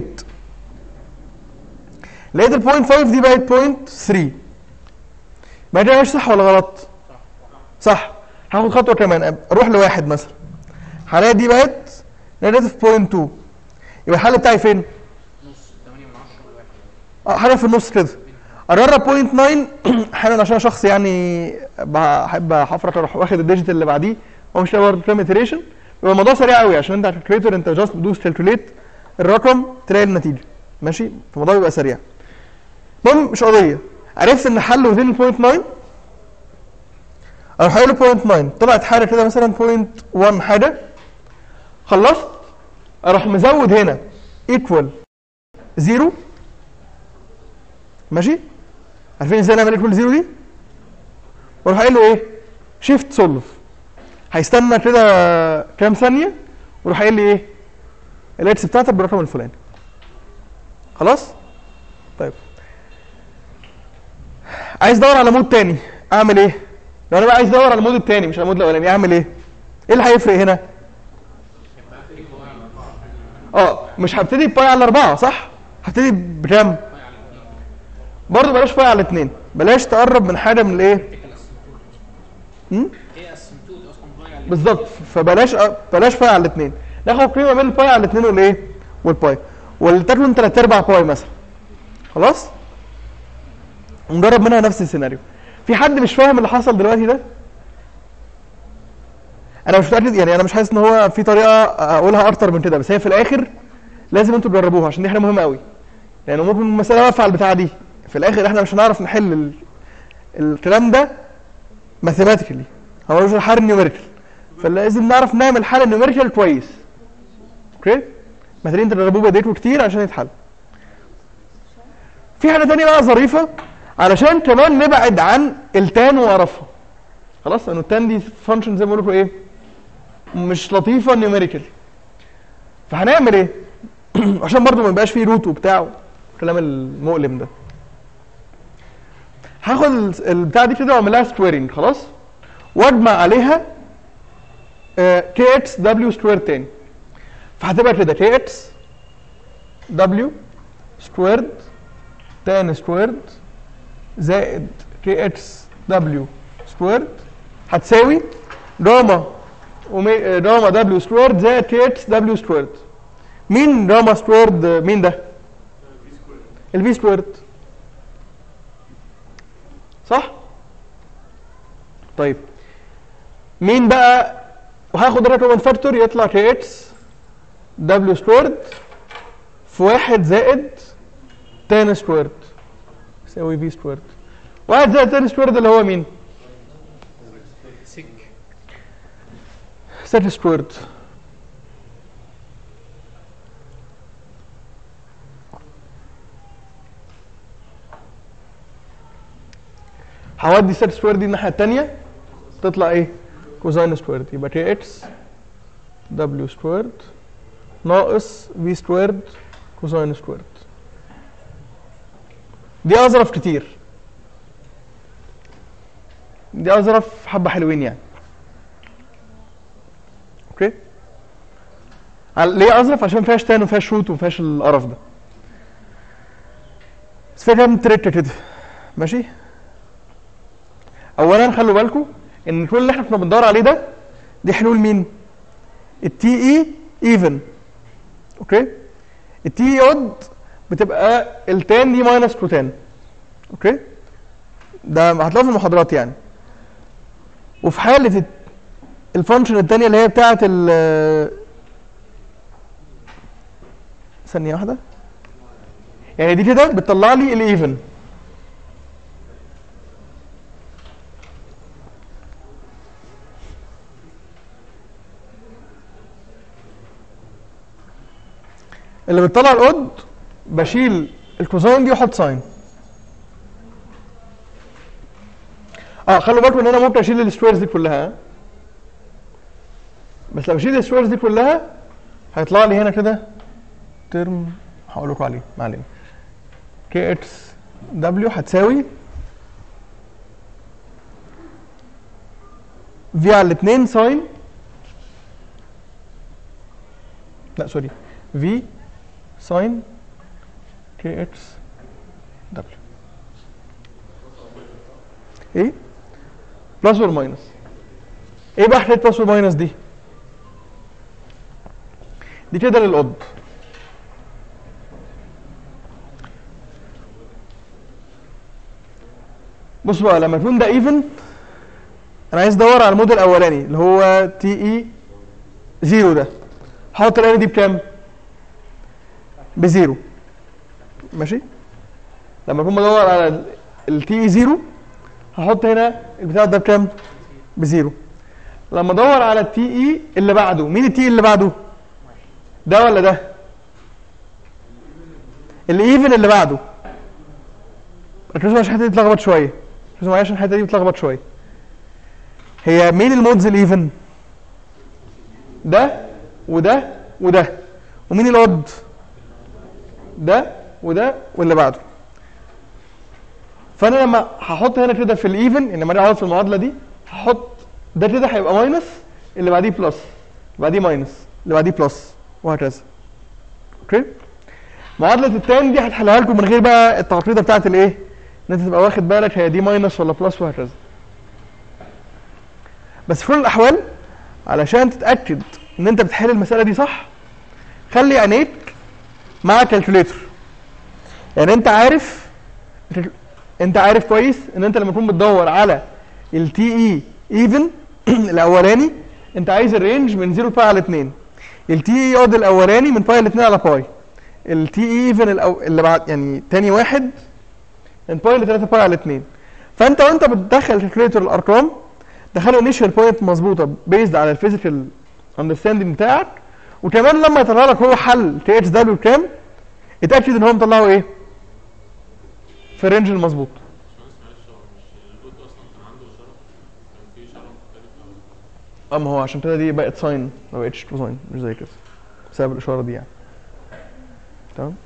لقيت ال 0.5 دي بقت 0.3 بقى ده ماشي صح ولا غلط؟ صح هاخد خطوه كمان اروح لواحد مثلا هلاقي دي بقت نيجاتيف 0.2 يبقى الحل بتاعي فين؟ نص 8 من 10 لواحد اه حاجه في النص كده اجرب 0.9 احيانا عشان شخص يعني بحب حفرك اروح واخد الديجيتال اللي بعديه هو مش برضه كام iteration يبقى الموضوع سريع قوي عشان انت على الكالكوليتر انت جاست بتدوس كالكوليت الرقم تلاقي النتيجه ماشي فالموضوع بيبقى سريع المهم مش قضيه عرفت ان حل وذين 0.9 اروح قايل له 0.9 طلعت حاجه كده مثلا 0.1 حاجه خلصت اروح مزود هنا ايكوال زيرو ماشي عارفين ازاي نعمل ايكوال زيرو دي واروح قايل له ايه شيفت سولف هيستنى كده كام ثانيه ويروح قايل لي ايه الاكس بتاعتك بالرقم الفلاني خلاص طيب عايز ادور على مود تاني اعمل ايه لو انا بقى عايز ادور على المود التاني مش على المود الاولاني اعمل ايه ايه اللي هيفرق هنا اه مش هبتدي بباي على أربعة صح هبتدي بكام برضه بلاش باي على اتنين بلاش تقرب من حاجه من الايه هم؟ هي قسمتوه دي اصلا ضايع عليه بالظبط فبلاش بلاش باي على الاثنين ناخد قيمه بين الباي على الاثنين والايه والباي ولتكن ثلاث ارباع باي مثلا خلاص ونجرب منها نفس السيناريو في حد مش فاهم اللي حصل دلوقتي ده انا مش متاكد يعني انا مش حاسس ان هو في طريقه اقولها اكتر من كده بس هي في الاخر لازم انتوا تجربوها عشان دي حاجه مهمه قوي يعني ممكن المساله واقفه على البتاعه دي في الاخر احنا مش هنعرف نحل ال... الكلام ده ماثيماتيكالي هو مش حل نيوميريكال فلازم نعرف نعمل حل نيوميريكال كويس اوكي محتاجين تجربوه بايديكم كتير عشان يتحل في حاجه تانية بقى ظريفه علشان كمان نبعد عن التان وقرفها خلاص لانه التان دي فانكشن زي ما بقول لكم ايه مش لطيفه نيوميريكال فهنعمل ايه عشان برضو ما يبقاش فيه روت وبتاع الكلام المؤلم ده هاخد ال- البتاع دي كده واعمل لها سكويرنج خلاص واجمع عليها كي اكس دبليو سكوير تاني فهتبقى كده كي اكس دبليو سكويرد تان سكويرد زائد كي اكس دبليو سكويرد هتساوي جاما ومي- جاما دبليو سكويرد زائد كي اكس دبليو سكويرد مين جاما سكويرد مين ده؟ الفي سكويرد صح؟ طيب مين بقى وهاخد ده كومن فاكتور يطلع كي اكس دبليو سكويرد في واحد زائد تان سكويرد يساوي في سكويرد واحد زائد تان سكويرد اللي هو مين؟ سك سات سكويرد هودي سات سكويرد دي الناحيه الثانيه تطلع ايه؟ كوزاين سكويرد يبقى كي اكس دبليو سكويرد ناقص في سكويرد كوزاين سكويرد دي اظرف كتير دي اظرف حبه حلوين يعني اوكي على- ليه اظرف عشان ما فيهاش تان وما فيهاش شوت وما فيهاش القرف ده بس فيها كام تريكه كده ماشي اولا خلوا بالكم ان كل اللي احنا كنا بندور عليه ده دي حلول مين التي اي ايفن اوكي التي اي اود بتبقى التان دي ماينس كوتان اوكي ده هتلاقوه في المحاضرات يعني وفي حاله الت- الفانكشن الثانيه اللي هي بتاعه ال ثانيه واحده يعني دي كده بتطلع لي الايفن اللي بتطلع الاود بشيل الكوساين دي واحط ساين اه خلوا بالكم ان انا ممكن اشيل السكويرز دي كلها ها؟ بس لو اشيل السكويرز دي كلها هيطلع لي هنا كده ترم هقول لكم عليه ما علينا كي اكس دبليو هتساوي في على الاثنين ساين لا سوري في ساين كي اكس دبليو ايه بلس اور ماينس ايه بقى حكايه بلس وماينس دي دي كده للقط بص بقى لما يكون ده ايفن انا عايز ادور على الموديل الاولاني اللي هو تي اي زيرو ده هحط الان دي بكام بزيرو ماشي لما اكون بدور على التي اي زيرو هحط هنا البتاع ده بكام بزيرو لما ادور على التي اي اللي بعده مين التي اللي بعده ده ولا ده الايفن اللي بعده ركزوا عشان الحته دي اتلخبط شويه ركزوا معايا عشان الحته دي بتلخبط شويه هي مين المودز الايفن ده وده وده ومين الاود ده وده واللي بعده فانا لما هحط هنا كده في الايفن يعني لما اجي اقعد في المعادله دي هحط ده كده هيبقى ماينس اللي بعديه بلس اللي بعديه ماينس اللي بعديه بلس وهكذا اوكي معادله التان دي هتحلها لكم من غير بقى التعقيده بتاعت الايه ان انت تبقى واخد بالك هي دي ماينس ولا بلس وهكذا بس في كل الاحوال علشان تتاكد ان انت بتحل المساله دي صح خلي عينيك مع كالكوليتر يعني انت عارف انت عارف كويس ان انت لما تكون بتدور على التي اي ايفن الاولاني انت عايز الرينج من 0 باي على 2 التي اي اود الاولاني من باي على 2 على باي التي اي ايفن الأو... اللي بعد يعني تاني واحد من باي ل 3 باي على 2 فانت وانت بتدخل الكالكوليتر الارقام دخلوا انيشال بوينت مظبوطه بيزد على الفيزيكال اندرستاندنج بتاعك وكمان لما يطلع لك هو حل تي اتش دبليو كام اتاكد ان هو مطلعه ايه في الرينج المظبوط باشمهندس معلش هو مش الجود اصلا كان عنده اشاره كان في اشاره مختلفه أو- اما هو عشان كده دي بقت ساين ما بقتش كوساين مش زي كده بسبب الاشاره دي يعني تمام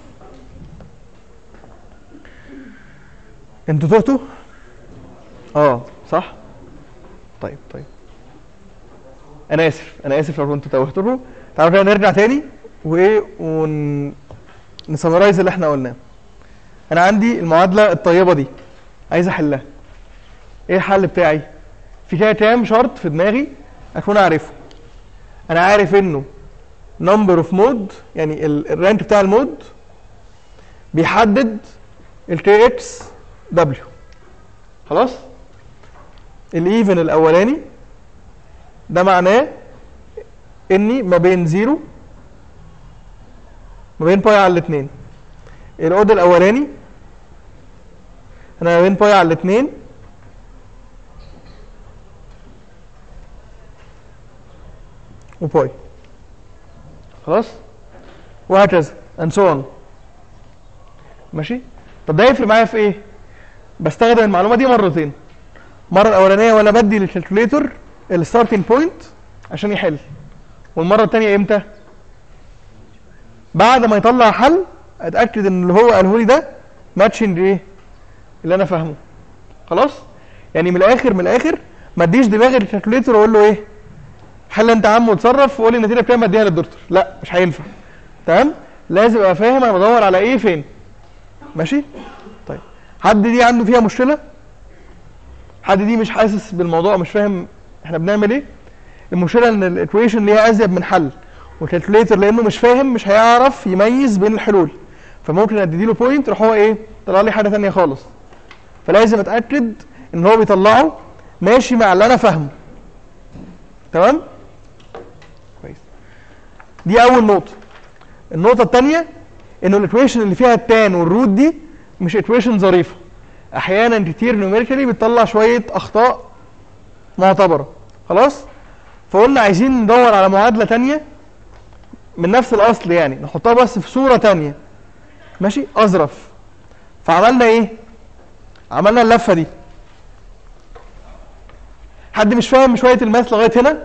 انتوا تهتوا اه صح طيب طيب انا اسف انا اسف لو كنتوا توهتوا تعالوا كده نرجع تاني وايه ون نسمرايز اللي احنا قلناه انا عندي المعادله الطيبه دي عايز احلها ايه الحل بتاعي في كده كام شرط في دماغي اكون عارفه انا عارف انه نمبر اوف مود يعني ال- الرانك بتاع المود بيحدد الكي اكس دبليو خلاص الايفن الاولاني ده معناه اني ما بين زيرو ما بين باي على الاثنين الاود الاولاني انا ما بين باي على الاثنين وباي خلاص وهكذا and so on ماشي طب ده يفرق معايا في ايه بستخدم المعلومه دي مرتين المره الاولانيه وانا بدي للكالكوليتور الستارتنج بوينت عشان يحل والمره الثانيه امتى بعد ما يطلع حل اتاكد ان اللي هو قاله لي ده ماتشنج ايه اللي انا فاهمه خلاص يعني من الاخر من الاخر ما اديش دماغي للكالكوليتور واقول له ايه حل انت يا عم وتصرف وقول لي النتيجه بكام اديها للدكتور لا مش هينفع تمام لازم ابقى فاهم انا بدور على ايه فين ماشي طيب حد دي عنده فيها مشكله حد دي مش حاسس بالموضوع مش فاهم احنا بنعمل ايه المشكله ان الايكويشن ليها ازيد من حل والكالكوليتر لانه مش فاهم مش هيعرف يميز بين الحلول فممكن ادي له بوينت يروح هو ايه طلع لي حاجه ثانيه خالص فلازم اتاكد ان هو بيطلعه ماشي مع اللي انا فاهمه تمام كويس دي اول نقطه النقطه الثانيه انه الايكويشن اللي فيها التان والروت دي مش ايكويشن ظريفه احيانا كتير نيوميريكالي بتطلع شويه اخطاء معتبره خلاص فقلنا عايزين ندور على معادله تانية من نفس الاصل يعني نحطها بس في صوره تانية ماشي اظرف فعملنا ايه عملنا اللفه دي حد مش فاهم شويه الماث لغايه هنا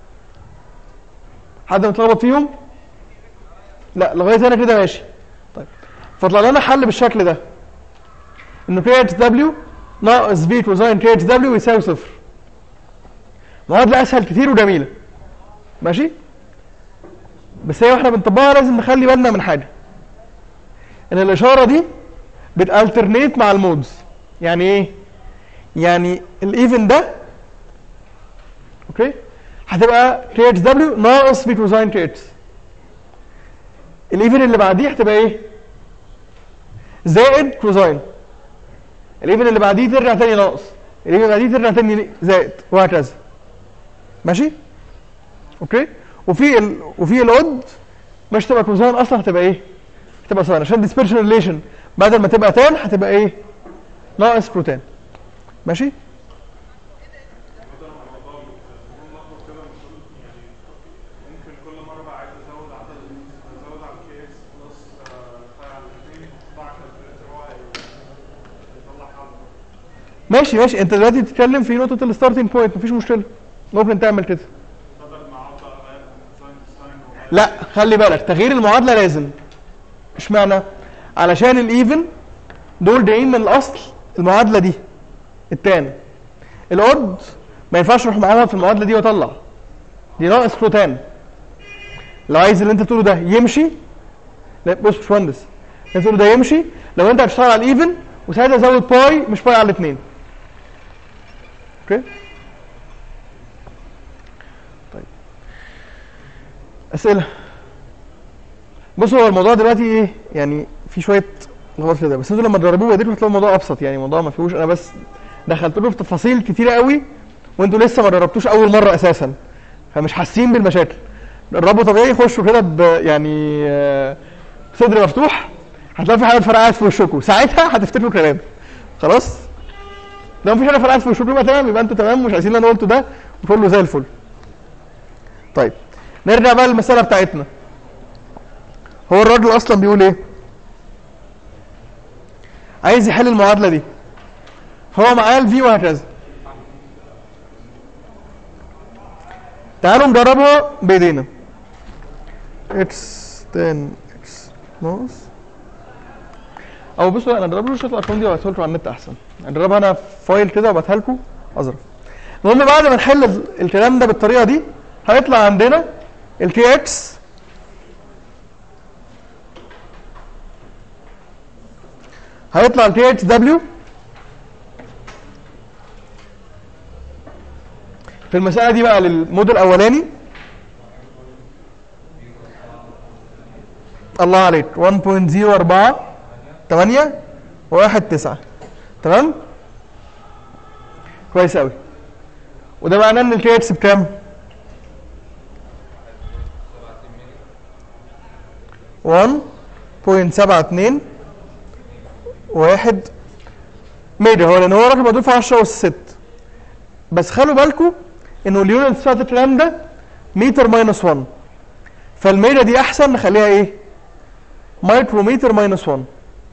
حد متلخبط فيهم لا لغايه هنا كده ماشي طيب فطلع لنا حل بالشكل ده انه كي اتش دبليو ناقص في كوزاين كي اتش دبليو يساوي صفر معادله اسهل كتير وجميله ماشي بس هي واحنا بنطبقها لازم نخلي بالنا من حاجه ان الاشاره دي بتالترنيت مع المودز يعني ايه يعني الايفن ده اوكي هتبقى كي اتش دبليو ناقص في كوزاين كي اتش الايفن اللي بعديه هتبقى ايه زائد كوزاين الايفن اللي بعديه ترجع تاني ناقص الايفن اللي بعديه ترجع تاني زائد وهكذا ماشي اوكي وفي ال... وفي الاود مش تبقى كوزاين اصلا هتبقى ايه هتبقى ساين عشان ديسبرشن ريليشن بدل ما تبقى تان هتبقى ايه ناقص بروتان ماشي ممكن كل مره بقى عايز ازود عدد ازود على الكي اكس بلس فاي على الاثنين اطلع كالكوليتر هو يطلع حل ماشي ماشي انت دلوقتي بتتكلم في نقطه الستارتنج بوينت مفيش مشكله ممكن تعمل كده بدل ما اقعد اغير ساين ساين لا خلي بالك تغيير المعادله لازم اشمعنى علشان الايفن دول جايين من الاصل المعادله دي التان الاود ما ينفعش اروح معاها في المعادله دي واطلع دي ناقص بروتان لو عايز اللي انت تقوله ده يمشي لا بص يا باشمهندس اللي انت تقوله ده يمشي لو انت هتشتغل على الايفن وساعتها زود باي مش باي على الاثنين اوكي طيب اسئله بص هو الموضوع دلوقتي ايه يعني في شويه لخبطه كده بس انتوا لما تجربوه بايديكم هتلاقوا الموضوع ابسط يعني الموضوع ما فيهوش انا بس دخلت له في تفاصيل كتيره قوي وانتوا لسه ما جربتوش اول مره اساسا فمش حاسين بالمشاكل جربوا طبيعي خشوا كده ب يعني آه، صدر مفتوح هتلاقي في حاجات فرقعت في وشكم ساعتها هتفتكروا كلام خلاص لو مفيش حاجه فرقعت في وشكم يبقى تمام يبقى انتوا تمام مش عايزين اللي انا قلته ده وكله زي الفل طيب نرجع بقى للمساله بتاعتنا هو الراجل اصلا بيقول ايه عايز يحل المعادله دي فهو معاه الفي وهكذا تعالوا نجربها بايدينا اكس 10 اكس ناقص او بصوا انا اجرب له شويه الارقام دي وابعتها لكم على النت احسن اجربها انا في فايل كده وابعتها لكم اظرف المهم بعد ما نحل ال- الكلام ده بالطريقه دي هيطلع عندنا الكي اكس هيطلع الكي اتش دبليو في المسألة دي بقى للموديل الأولاني الله عليك 1.04 8 و1 9 تمام كويس قوي وده معناه ان الكي اكس بكام 1.72 واحد ميجر هو لان هو رقم مضروب في 10 اس 6 بس خلوا بالكم انه اليونت بتاعت الكلام ده متر ماينس 1 فالميجر دي احسن نخليها ايه؟ مايكرومتر ماينس 1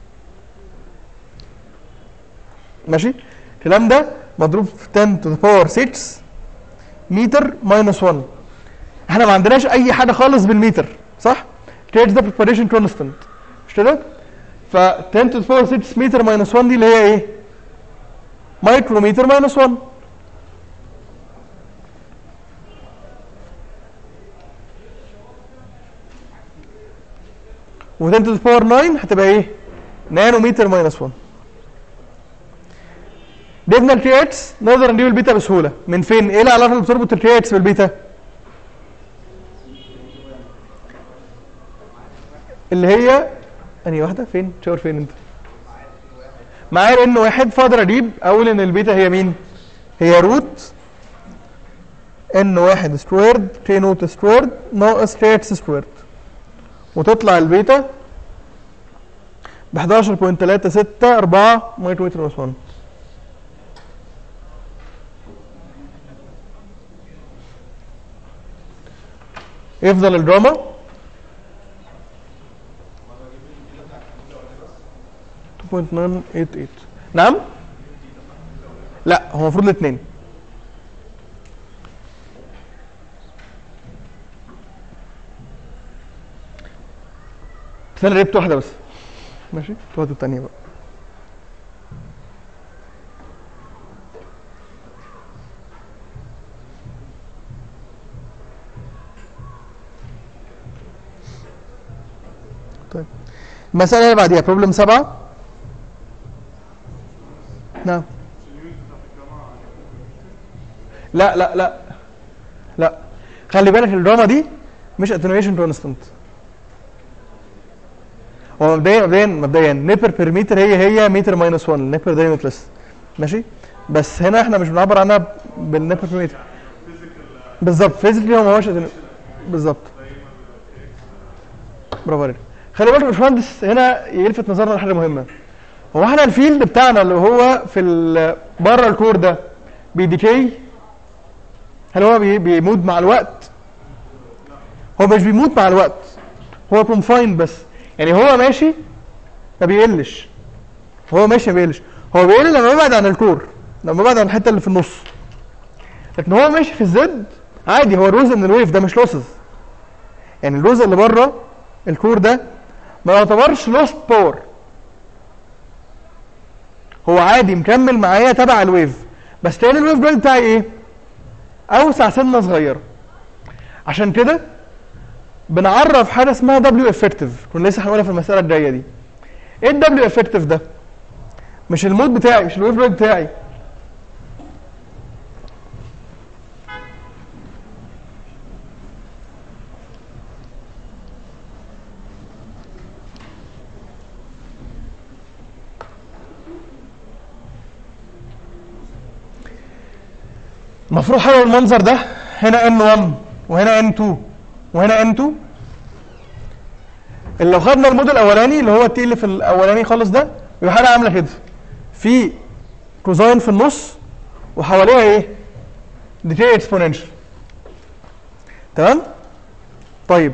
ماشي الكلام ده مضروب في 10 to the power 6 متر ماينس 1 احنا ما عندناش اي حاجه خالص بالمتر صح؟ تيرز ده preparation constant مش كده؟ ف 10 to the power 6 متر ماينس 1 دي اللي هي ايه؟ مايكرومتر ماينس 1 و 10 to the power 9 هتبقى ايه؟ نانومتر ماينس 1 جبنا الكي اكس نقدر نجيب البيتا بسهوله من فين؟ ايه العلاقه اللي بتربط الكي اكس بالبيتا؟ اللي هي انهي واحده فين؟ تشاور فين انت؟ معايا ان واحد فاقدر اجيب اقول ان البيتا هي مين؟ هي روت ان واحد سكويرد كي نوت سكويرد ناقص كي اكس سكويرد وتطلع البيتا ب 11.364 مايكرومتر ناقص 1 يفضل الدراما بوينت 988 نعم لا هو المفروض الاثنين بس انا جبت واحده بس ماشي واحده الثانيه بقى طيب المسألة اللي بعديها بروبلم سبعة نعم لا لا لا لا خلي بالك الدراما دي مش اتنويشن كونستنت هو مبدئيا مبدئيا مبدئيا نيبر بير متر هي هي متر ماينس 1 النيبر ده ليميتلس ماشي بس هنا احنا مش بنعبر عنها بالنيبر بير متر بالظبط فيزيكلي هو ما هوش attenuation. بالظبط برافو عليك خلي بالك يا باشمهندس هنا يلفت نظرنا لحاجه مهمه هو احنا الفيلد بتاعنا اللي هو في ال- بره الكور ده بيديكي هل هو بي- بيموت مع الوقت هو مش بيموت مع الوقت هو كونفايند بس يعني هو ماشي ما بيقلش هو ماشي ما بيقلش هو بيقل لما يبعد عن الكور لما يبعد عن الحته اللي في النص لكن هو ماشي في الزد عادي هو جزء من الويف ده مش لوسز يعني الجزء اللي بره الكور ده ما يعتبرش لوست باور هو عادي مكمل معايا تبع الويف بس تاني الويف جايد بتاعي ايه اوسع سنه صغيره عشان كده بنعرف حاجه اسمها دبليو افكتيف كنا لسه هنقولها في المساله الجايه دي ايه الدبليو افكتيف ده مش المود بتاعي مش الويف جايد بتاعي المفروض حاجه المنظر ده هنا ان 1 وهنا ان 2 وهنا ان 2 اللي لو خدنا المود الاولاني اللي هو التي اللي في الاولاني خالص ده يبقى حاجه عامله كده في كوزاين في النص وحواليها ايه؟ ديكي اكسبوننشال تمام؟ طيب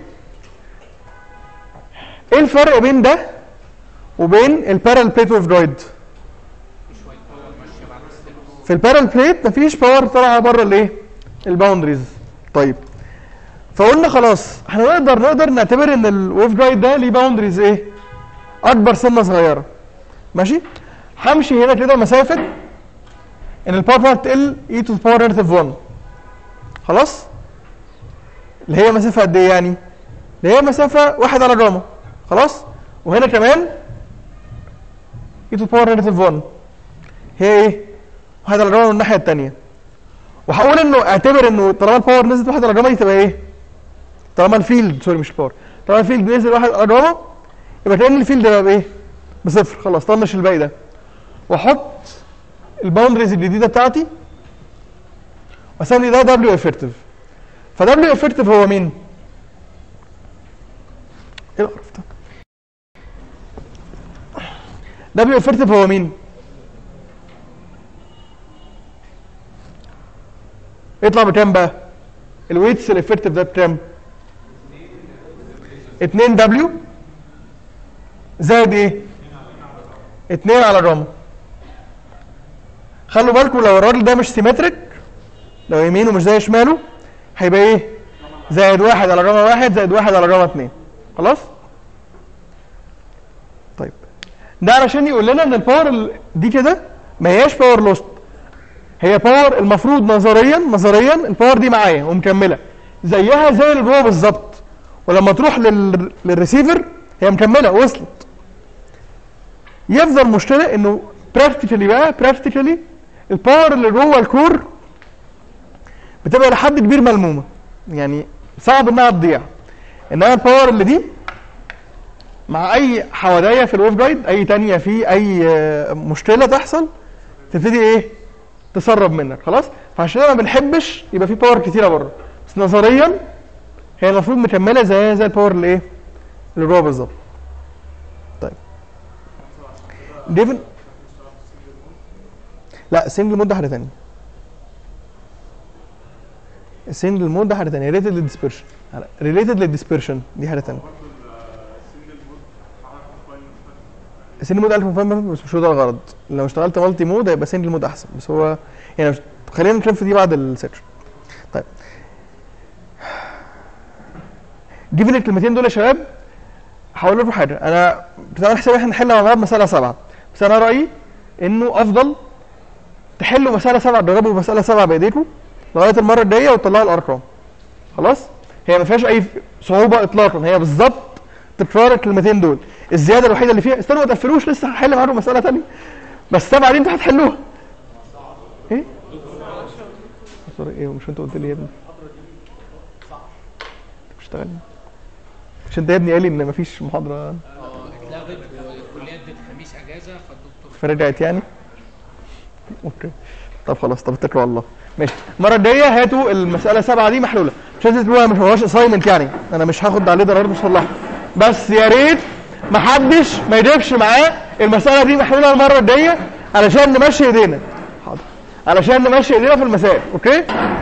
ايه الفرق بين ده وبين البارال بليت ويف جايد؟ في البارال بليت مفيش باور طالعه بره الايه؟ الباوندريز طيب فقلنا خلاص احنا نقدر نقدر نعتبر ان الويف جايد ده ليه باوندريز ايه؟ اكبر سنه صغيره ماشي؟ همشي هنا كده مسافه ان الباور بتاعتي تقل اي تو باور نيجاتيف 1 خلاص؟ اللي هي مسافه قد ايه يعني؟ اللي هي مسافه 1 على جاما خلاص؟ وهنا كمان اي تو باور نيجاتيف 1 هي ايه؟ 1 على جاما من الناحيه الثانيه وهقول انه اعتبر انه طالما الباور نزلت 1 على جاما دي تبقى ايه؟ طالما الفيلد سوري مش الباور طالما الفيلد نزل 1 على جاما يبقى كان الفيلد بقى بايه؟ بصفر خلاص طنش الباقي ده واحط الباوندريز الجديده بتاعتي واسمي ده دبليو افكتيف فدبليو افكتيف هو مين؟ ايه القرف ده ده بيبقى فيرتيف هو مين يطلع بكام بقى الويتس الافكتيف ده بكام 2 دبليو زائد ايه 2 على الرمل خلوا بالكم لو الراجل ده مش سيمتريك لو يمينه مش زي شماله هيبقى ايه زائد واحد على رقم واحد زائد واحد على رقم اتنين خلاص طيب ده علشان يقول لنا ان الباور ال- دي كده ما هياش باور لوست هي باور المفروض نظريا نظريا الباور دي معايا ومكمله زيها زي اللي جوه بالظبط ولما تروح لل... للريسيفر هي مكمله وصلت يفضل مشكله انه براكتيكالي بقى براكتيكالي الباور اللي جوه الكور بتبقى لحد كبير ملمومه يعني صعب انها تضيع انما الباور اللي دي مع اي حواديه في الويف جايد اي تانية في اي آه، مشكله تحصل تبتدي ايه تسرب منك خلاص فعشان كده ما بنحبش يبقى في باور كتيره بره بس نظريا هي المفروض مكمله زي زي الباور اللي ايه اللي جوه بالظبط طيب ديفن لا سنجل مود ده حاجه ثانيه السنجل مود ده حاجه ثانيه ريليتد للديسبرشن ريليتد للديسبرشن دي حاجه ثانيه السنجل مود 1000 بس مش هو ده الغرض لو اشتغلت مالتي مود هيبقى سنجل مود احسن بس هو يعني مش... خلينا نتكلم في دي بعد السكشن طيب جيفن الكلمتين دول يا شباب هقول لكم حاجه انا بتعمل حساب احنا نحل مع بعض مساله سبعه بس انا رايي انه افضل تحلوا مساله سبعه تجربوا مساله سبعه بايديكم لغايه المره الجايه وتطلعوا الارقام خلاص هي ما فيهاش اي صعوبه اطلاقا هي بالظبط تكرار الكلمتين دول الزياده الوحيده اللي فيها استنوا ما تقفلوش لسه هحل معاكم مساله ثانيه بس السبعه دي انتوا هتحلوها ايه؟ سوري ايه مش انت قلت لي يا ابني اشتغل مش انت يا ابني قال لي ان مفيش محاضره اه اتلغت والكليه ادت خميس اجازه فالدكتور فرجعت يعني اوكي طب خلاص طب اتكلوا على الله ماشي المره الجايه هاتوا المساله سبعه دي محلوله مش لازم تقولوها مش هواش اساينمنت يعني انا مش هاخد عليه درجات مصلحه بس يا ريت ما حدش ما يجيبش معاه المساله دي محلوله المره الجايه علشان نمشي ايدينا حاضر علشان نمشي ايدينا في المسائل اوكي